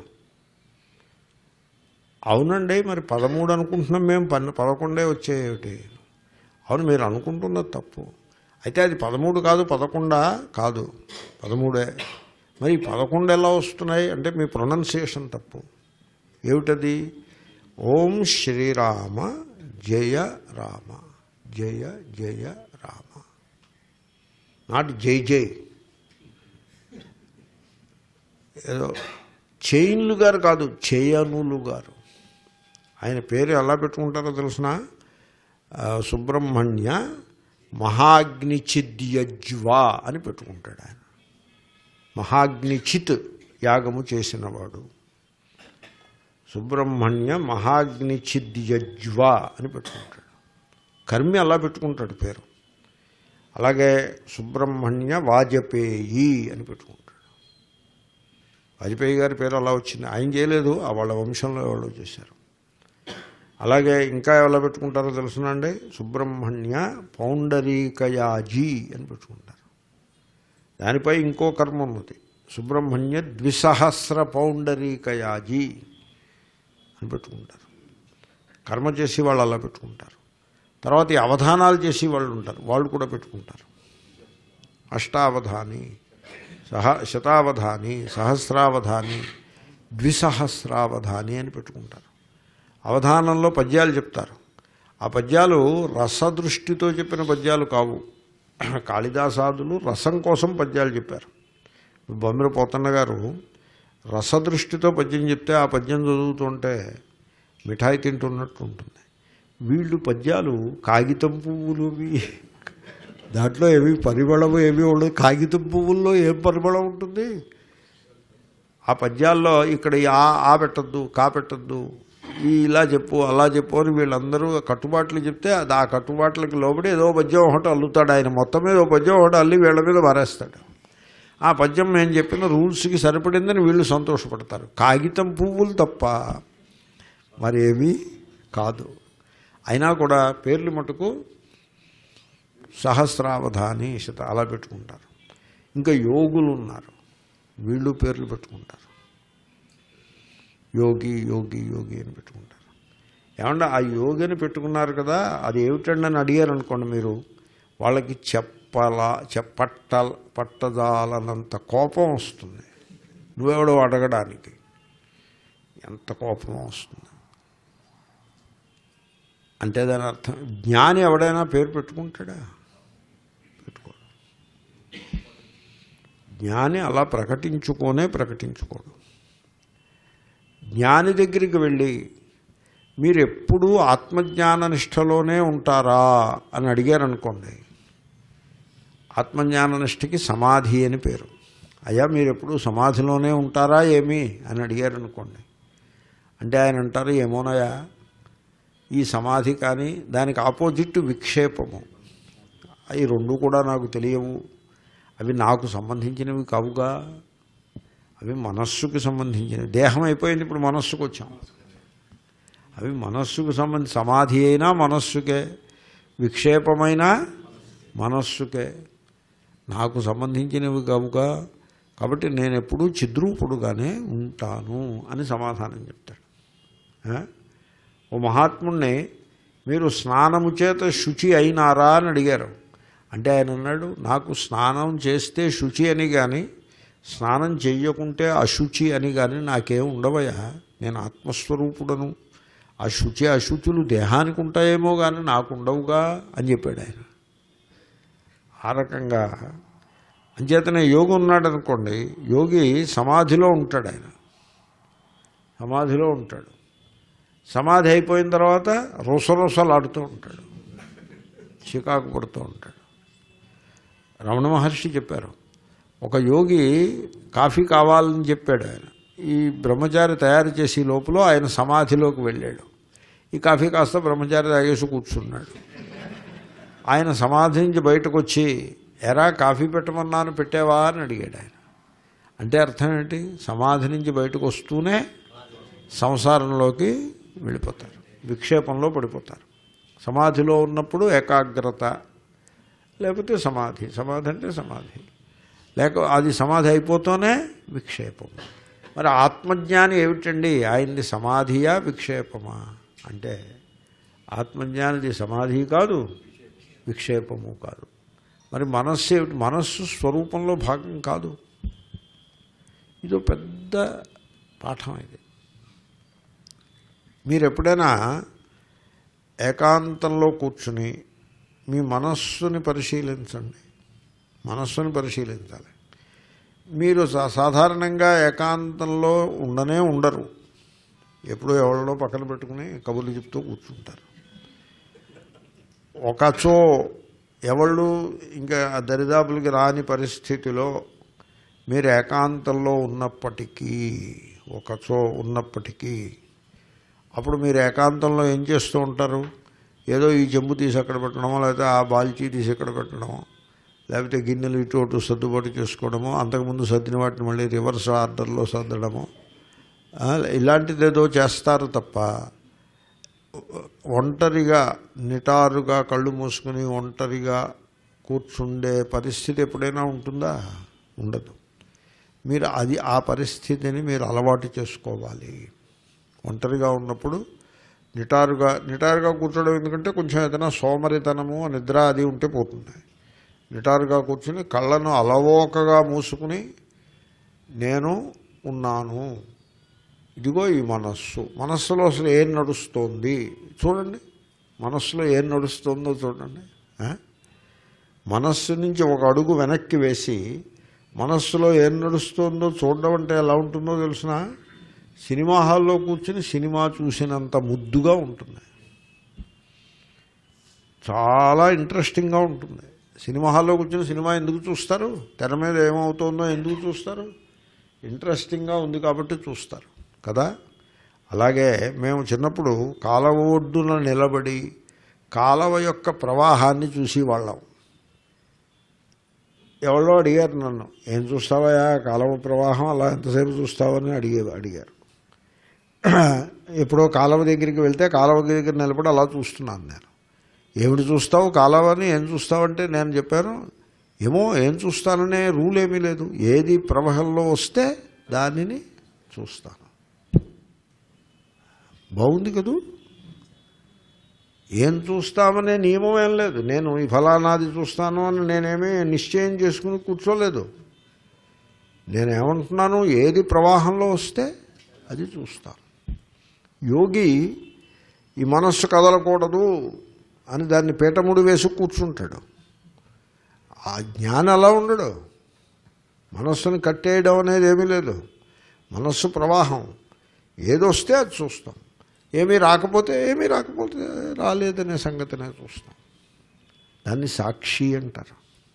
అవునండి మరి పదమూడు అనుకుంటున్నాం మేము పన్ను పదకొండే వచ్చాయేమిటి అవును మీరు అనుకుంటున్నది తప్పు అయితే అది పదమూడు కాదు పదకొండా కాదు పదమూడే మరి ఈ పదకొండు ఎలా వస్తున్నాయి అంటే మీ ప్రొనౌన్సియేషన్ తప్పు ఏమిటది ఓం శ్రీరామ జయ రామ జయ జయ రామ నాట్ జై జై ఏదో చైన్లు గారు కాదు చేయనులు గారు ఆయన పేరు ఎలా పెట్టుకుంటారో తెలిసిన సుబ్రహ్మణ్య మహాగ్నిచిద్యజ్వా అని పెట్టుకుంటాడు ఆయన మహాగ్నిచిత్ యాగము చేసినవాడు సుబ్రహ్మణ్య మహాగ్నిచిద్యజ్వా అని పెట్టుకుంటాడు కర్మి అలా పెట్టుకుంటాడు పేరు అలాగే సుబ్రహ్మణ్య వాజపేయి అని పెట్టుకుంటాడు వాజపేయి గారి పేరు అలా వచ్చింది ఆయన చేయలేదు ఆ వాళ్ళ వంశంలో వాళ్ళు చేశారు అలాగే ఇంకా ఎలా పెట్టుకుంటారో తెలుసునండి సుబ్రహ్మణ్య పౌండరీకయాజీ అని పెట్టుకుంటారు దానిపై ఇంకో కర్మ ఉన్నది సుబ్రహ్మణ్య ద్విసహస్ర పౌండరీకయాజీ అని పెట్టుకుంటారు కర్మ చేసి వాళ్ళు అలా పెట్టుకుంటారు తర్వాత ఈ అవధానాలు చేసి వాళ్ళు ఉంటారు వాళ్ళు కూడా పెట్టుకుంటారు అష్టావధాని సహ శతావధాని సహస్రావధాని ద్విసహస్రావధాని అని పెట్టుకుంటారు అవధానంలో పద్యాలు చెప్తారు ఆ పద్యాలు రసదృష్టితో చెప్పిన పద్యాలు కావు కాళిదాసాదులు రసం కోసం పద్యాలు చెప్పారు బొమ్మిర పోతన్న గారు రసదృష్టితో పద్యం చెప్తే ఆ పద్యం చదువుతుంటే మిఠాయి తింటున్నట్టు ఉంటుంది వీళ్ళు పద్యాలు కాగితం పువ్వులువి దాంట్లో ఏవి పరిమళం ఏవి ఉండదు కాగితం పువ్వుల్లో ఏం పరిమళం ఉంటుంది ఆ పద్యాల్లో ఇక్కడ ఈ ఆ ఆ పెట్టద్దు కా పెట్టద్దు ఈ ఇలా చెప్పు అలా చెప్పు అని వీళ్ళందరూ కట్టుబాట్లు చెప్తే అది ఆ కట్టుబాట్లకి లోబడి ఏదో పద్యం ఒకటి అల్లుతాడు ఆయన మొత్తం మీద ఓ పద్యం ఒకటి అల్లి వీళ్ళ మీద మారేస్తాడు ఆ పద్యం మేము చెప్పిన రూల్స్కి సరిపడిందని వీళ్ళు సంతోషపడతారు కాగితం పువ్వులు తప్ప మరేమీ కాదు అయినా కూడా పేర్లు మటుకు సహస్రావధాని శత అలా పెట్టుకుంటారు ఇంకా యోగులు ఉన్నారు వీళ్ళు పేర్లు పెట్టుకుంటారు యోగి యోగి యోగి అని పెట్టుకుంటారు ఏమంటే ఆ యోగి అని పెట్టుకున్నారు కదా అది ఏమిటండి అని అడిగారు అనుకోండి మీరు వాళ్ళకి చెప్పల చెప్పట్ట పట్టదాలనంత కోపం వస్తుంది నువ్వెవడో అడగడానికి ఎంత కోపం వస్తుంది అంటే దాని అర్థం జ్ఞాని ఎవడైనా పేరు పెట్టుకుంటాడా పెట్టుకోడు జ్ఞాని అలా ప్రకటించుకోనే ప్రకటించుకోడు జ్ఞాని దగ్గరికి వెళ్ళి మీరు ఎప్పుడూ ఆత్మజ్ఞాన నిష్టలోనే ఉంటారా అని అడిగారనుకోండి ఆత్మజ్ఞాన నిష్టకి సమాధి అని పేరు అయ్యా మీరు ఎప్పుడు సమాధిలోనే ఉంటారా ఏమి అని అడిగారనుకోండి అంటే ఆయన అంటారు ఏమోనయా ఈ సమాధి కానీ దానికి ఆపోజిట్ విక్షేపము ఈ రెండు కూడా నాకు తెలియవు అవి నాకు సంబంధించినవి కావుగా అవి మనస్సుకి సంబంధించినవి దేహం అయిపోయింది ఇప్పుడు మనస్సుకు వచ్చాం అవి మనస్సుకు సంబంధించి సమాధి అయినా మనస్సుకే విక్షేపమైనా మనస్సుకే నాకు సంబంధించినవి కావుగా కాబట్టి నేను ఎప్పుడూ చిద్రూపుడుగానే ఉంటాను అని సమాధానం చెప్తాడు ఆ? ఓ మహాత్ముణ్ణి మీరు స్నానము చేత శుచి అయినారా అని అడిగారు అంటే ఆయన అన్నాడు నాకు స్నానం చేస్తే శుచి అని కానీ స్నానం చెయ్యకుంటే అశుచి అని కానీ నాకేం ఉండవయా నేను ఆత్మస్వరూపుడను ఆ శుచి అశుచులు దేహానికి ఉంటాయేమో కానీ నాకు ఉండవుగా అని చెప్పాడు ఆయన ఆ రకంగా అంచేతనే యోగి ఉన్నాడు అనుకోండి యోగి సమాధిలో ఉంటాడు ఆయన సమాధిలో ఉంటాడు సమాధి అయిపోయిన తర్వాత రుసరుసలాడుతూ ఉంటాడు చికాకు పడుతూ ఉంటాడు రమణ మహర్షి చెప్పారు ఒక యోగి కాఫీ కావాలని చెప్పాడు ఆయన ఈ బ్రహ్మచారి తయారు చేసే లోపల ఆయన సమాధిలోకి వెళ్ళాడు ఈ కాఫీ కాస్త బ్రహ్మచారి తాగేసి కూర్చున్నాడు ఆయన సమాధి నుంచి బయటకు వచ్చి ఎరా కాఫీ పెట్టమన్నాను పెట్టావా అని అడిగాడు ఆయన అంటే అర్థం ఏంటి సమాధి నుంచి బయటకు వస్తూనే సంసారంలోకి వెళ్ళిపోతారు విక్షేపంలో పడిపోతారు సమాధిలో ఉన్నప్పుడు ఏకాగ్రత లేకపోతే సమాధి సమాధి అంటే సమాధి లేక అది సమాధి అయిపోతూనే విక్షేపం మరి ఆత్మజ్ఞాని ఏమిటండి ఆయనది సమాధియా విక్షేపమా అంటే ఆత్మజ్ఞానిది సమాధి కాదు విక్షేపము కాదు మరి మనస్సు ఏమిటి మనస్సు స్వరూపంలో భాగం కాదు ఇదో పెద్ద పాఠం ఇది మీరు ఎప్పుడైనా ఏకాంతంలో కూర్చుని మీ మనస్సుని పరిశీలించండి మనస్సుని పరిశీలించాలి మీరు సా- సాధారణంగా ఏకాంతంలో ఉండనే ఉండరు ఎప్పుడో ఎవరిలో పక్కన పెట్టుకుని కబుర్లు చెప్తూ కూర్చుంటారు ఒకచో ఎవళ్ళు ఇంకా ఆ దరిదాపులకి రాని పరిస్థితిలో మీరు ఏకాంతంలో ఉన్నప్పటికీ ఒకచో ఉన్నప్పటికీ అప్పుడు మీరు ఏకాంతంలో ఏం చేస్తూ ఉంటారు ఏదో ఈ చెంబు తీసి అక్కడ పెట్టడమో లేకపోతే ఆ బాల్చీ తీసి అక్కడ పెట్టడమో లేకపోతే గిన్నెలు ఇటు అటు సర్దుబాటు చేసుకోవడమో అంతకుముందు సర్దిన వాటిని మళ్ళీ రివర్స్ ఆర్డర్లో సర్దడమో ఆ, ఇలాంటిది ఏదో చేస్తారు తప్ప ఒంటరిగా నిటారుగా కళ్ళు మూసుకుని ఒంటరిగా కూర్చుండే పరిస్థితి ఎప్పుడైనా ఉంటుందా ఉండదు మీరు అది ఆ పరిస్థితిని మీరు అలవాటు చేసుకోవాలి ఒంటరిగా ఉన్నప్పుడు నిటారుగా నిటారుగా కూర్చోవడం ఎందుకంటే కొంచెం ఏదైనా సోమరితనము నిద్ర అది ఉంటే పోతుంది నిటారుగా కూర్చుని కళ్ళను అలవోకగా మూసుకుని నేను ఉన్నాను ఇదిగో ఈ మనస్సు మనస్సులో అసలు ఏం నడుస్తోంది చూడండి మనస్సులో ఏం నడుస్తుందో చూడండి ఆ? మనస్సు నుంచి ఒక అడుగు వెనక్కి వేసి మనస్సులో ఏం నడుస్తుందో చూడడం అంటే ఎలా ఉంటుందో తెలిసిన సినిమా హాల్లో కూర్చుని సినిమా చూసినంత ముద్దుగా ఉంటుంది చాలా ఇంట్రెస్టింగ్గా ఉంటుంది సినిమా హాల్లో కూర్చుని సినిమా ఎందుకు చూస్తారు తెర మీద ఏమవుతుందో ఎందుకు చూస్తారు ఇంట్రెస్టింగ్గా ఉంది కాబట్టి చూస్తారు కదా అలాగే మేము చిన్నప్పుడు కాలవ ఒడ్డున నిలబడి కాలవ యొక్క ప్రవాహాన్ని చూసేవాళ్ళం ఎవరో అడిగారు నన్ను ఏం చూస్తావా కాలవ ప్రవాహం అలా ఎంతసేపు చూస్తావని అడిగే అడిగారు ఎప్పుడో కాలువ దగ్గరికి వెళ్తే కాలువ దగ్గర నిలబడి అలా చూస్తున్నాను నేను ఏమిటి చూస్తావు కాలువని ఏం చూస్తావంటే నేను చెప్పాను ఏమో ఏం చూస్తాననే రూల్ ఏమీ లేదు ఏది ప్రవాహంలో వస్తే దానిని చూస్తాను బాగుంది కదూ ఏం చూస్తామనే నియమం ఏం లేదు నేను ఈ ఫలానాది చూస్తాను అని నేనేమీ నిశ్చయం చేసుకుని కూర్చోలేదు నేనేమంటున్నాను ఏది ప్రవాహంలో వస్తే అది చూస్తాను యోగి ఈ మనస్సు కదలకూడదు అని దాన్ని పీఠముడు వేసి కూర్చుంటాడు ఆ జ్ఞానం అలా ఉండడు మనస్సును కట్టేయడం అనేది ఏమీ లేదు మనస్సు ప్రవాహం ఏదొస్తే అది చూస్తాం ఏమీ రాకపోతే ఏమీ రాకపోతే రాలేదనే సంగతినే చూస్తాం దాన్ని సాక్షి అంటారు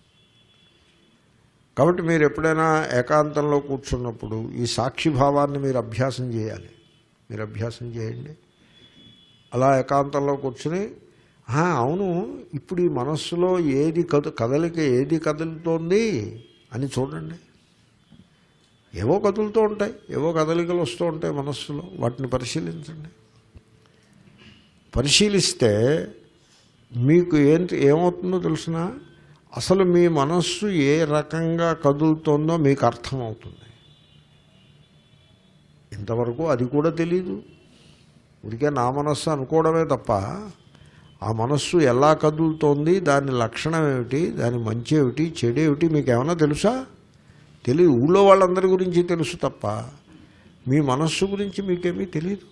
కాబట్టి మీరు ఎప్పుడైనా ఏకాంతంలో కూర్చున్నప్పుడు ఈ సాక్షి భావాన్ని మీరు అభ్యాసం చేయాలి మీరు అభ్యాసం చేయండి అలా ఏకాంతంలో కూర్చుని "ఆ, అవును ఇప్పుడు ఈ మనస్సులో ఏది కదు కదలిక ఏది కదులుతోంది అని చూడండి ఏవో కదులుతూ ఉంటాయి ఏవో కదలికలు వస్తూ ఉంటాయి మనస్సులో వాటిని పరిశీలించండి పరిశీలిస్తే మీకు ఏంటి ఏమవుతుందో తెలిసిన అసలు మీ మనస్సు ఏ రకంగా కదులుతోందో మీకు అర్థమవుతుంది ఇంతవరకు అది కూడా తెలీదు ఉడికే నా మనస్సు అనుకోవడమే తప్ప ఆ మనస్సు ఎలా కదులుతోంది దాని లక్షణం ఏమిటి దాని మంచి ఏమిటి చెడు ఏమిటి మీకు ఏమైనా తెలుసా తెలియదు ఊళ్ళో వాళ్ళందరి గురించి తెలుసు తప్ప మీ మనస్సు గురించి మీకేమీ తెలియదు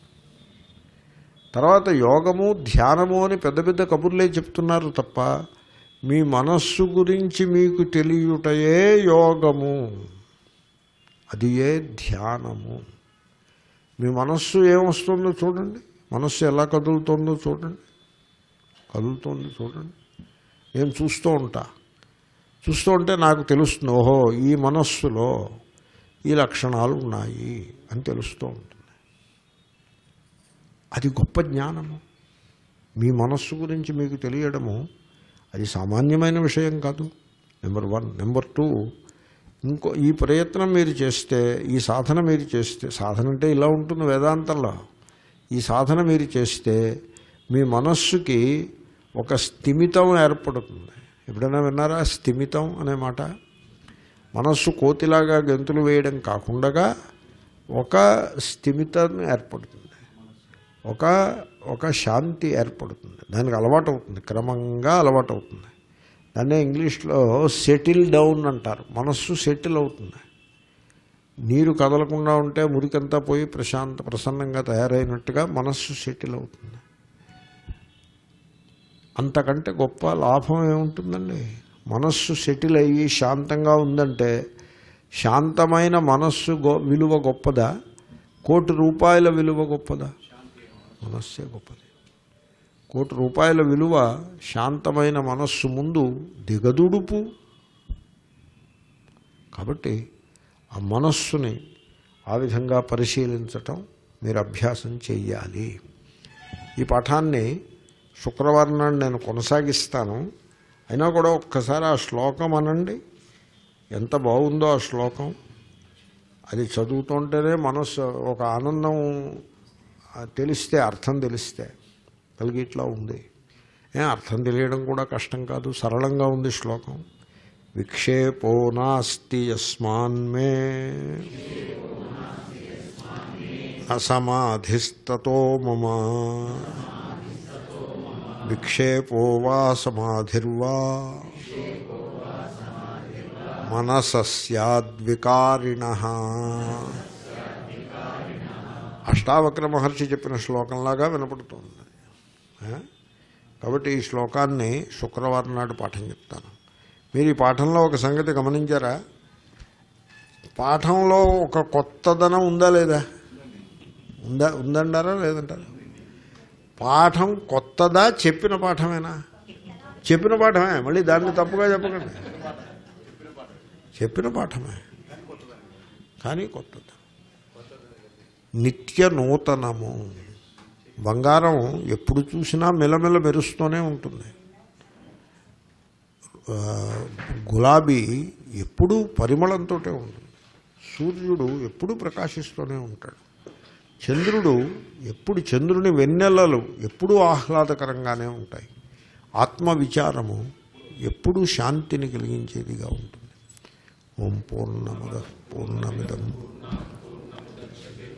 తర్వాత యోగము ధ్యానము అని పెద్ద పెద్ద కబుర్లే చెప్తున్నారు తప్ప మీ మనస్సు గురించి మీకు తెలియుటయే యోగము అది ఏ ధ్యానము మీ మనస్సు ఏమొస్తుందో చూడండి మనస్సు ఎలా కదులుతుందో చూడండి కదులుతోంది చూడండి నేను చూస్తూ ఉంటా చూస్తూ ఉంటే నాకు తెలుస్తుంది ఓహో ఈ మనస్సులో ఈ లక్షణాలు ఉన్నాయి అని తెలుస్తూ ఉంటుంది అది గొప్ప జ్ఞానము మీ మనస్సు గురించి మీకు తెలియడము అది సామాన్యమైన విషయం కాదు నెంబర్ వన్ నెంబర్ టూ ఇంకో ఈ ప్రయత్నం మీరు చేస్తే ఈ సాధన మీరు చేస్తే సాధన అంటే ఇలా ఉంటుంది వేదాంతంలో ఈ సాధన మీరు చేస్తే మీ మనస్సుకి ఒక స్థిమితం ఏర్పడుతుంది ఎప్పుడైనా విన్నారా స్థిమితం అనే మాట మనస్సు కోతిలాగా గెంతులు వేయడం కాకుండా ఒక స్థిమితం ఏర్పడుతుంది ఒక ఒక శాంతి ఏర్పడుతుంది దానికి అలవాటు అవుతుంది క్రమంగా అలవాటు అవుతుంది దాన్నే ఇంగ్లీష్లో సెటిల్ డౌన్ అంటారు మనస్సు సెటిల్ అవుతుంది నీరు కదలకుండా ఉంటే మురికంతా పోయి ప్రశాంత ప్రసన్నంగా తయారైనట్టుగా మనస్సు సెటిల్ అవుతుంది అంతకంటే గొప్ప లాభం ఏముంటుందండి మనస్సు సెటిల్ అయ్యి శాంతంగా ఉందంటే శాంతమైన మనస్సు గొ విలువ గొప్పదా కోటి రూపాయల విలువ గొప్పదా మనస్సే గొప్పది కోటి రూపాయల విలువ శాంతమైన మనస్సు ముందు దిగదుడుపు కాబట్టి ఆ మనస్సుని ఆ విధంగా పరిశీలించటం మీరు అభ్యాసం చెయ్యాలి ఈ పాఠాన్ని శుక్రవారం నాడు నేను కొనసాగిస్తాను అయినా కూడా ఒక్కసారి ఆ శ్లోకం అనండి ఎంత బాగుందో ఆ శ్లోకం అది చదువుతుంటేనే మనస్సు ఒక ఆనందం ఆ, తెలిస్తే అర్థం తెలిస్తే కలిగి ఇట్లా ఉంది ఏ అర్థం తెలియడం కూడా కష్టం కాదు సరళంగా ఉంది శ్లోకం విక్షేపో నాస్తి యస్మాన్మే అసమాధిస్తతో మమ విక్షేపో వా సమాధిర్వా మనసస్యాద్వికారిణ అష్టావక్ర మహర్షి చెప్పిన శ్లోకంలాగా వినపడుతుంది ఆ? కాబట్టి ఈ శ్లోకాన్ని శుక్రవారం నాడు పాఠం చెప్తాను మీరు ఈ పాఠంలో ఒక సంగతి గమనించారా పాఠంలో ఒక కొత్తదనం ఉందా లేదా ఉందా ఉందంటారా లేదంటారా పాఠం కొత్తదా చెప్పిన పాఠమేనా చెప్పిన పాఠమే మళ్ళీ దాన్ని తప్పుగా చెప్పకండి చెప్పిన పాఠమే కానీ కొత్తది నిత్య నూతనము బంగారం ఎప్పుడు చూసినా మెలమెల మెరుస్తూనే ఉంటుంది ఆ, గులాబీ ఎప్పుడూ పరిమళంతో ఉంటుంది సూర్యుడు ఎప్పుడూ ప్రకాశిస్తూనే ఉంటాడు చంద్రుడు ఎప్పుడు చంద్రుని వెన్నెలలు ఎప్పుడూ ఆహ్లాదకరంగానే ఉంటాయి ఆత్మ విచారము ఎప్పుడూ శాంతిని కలిగించేదిగా ఉంటుంది ఓం పూర్ణముద పూర్ణమిదం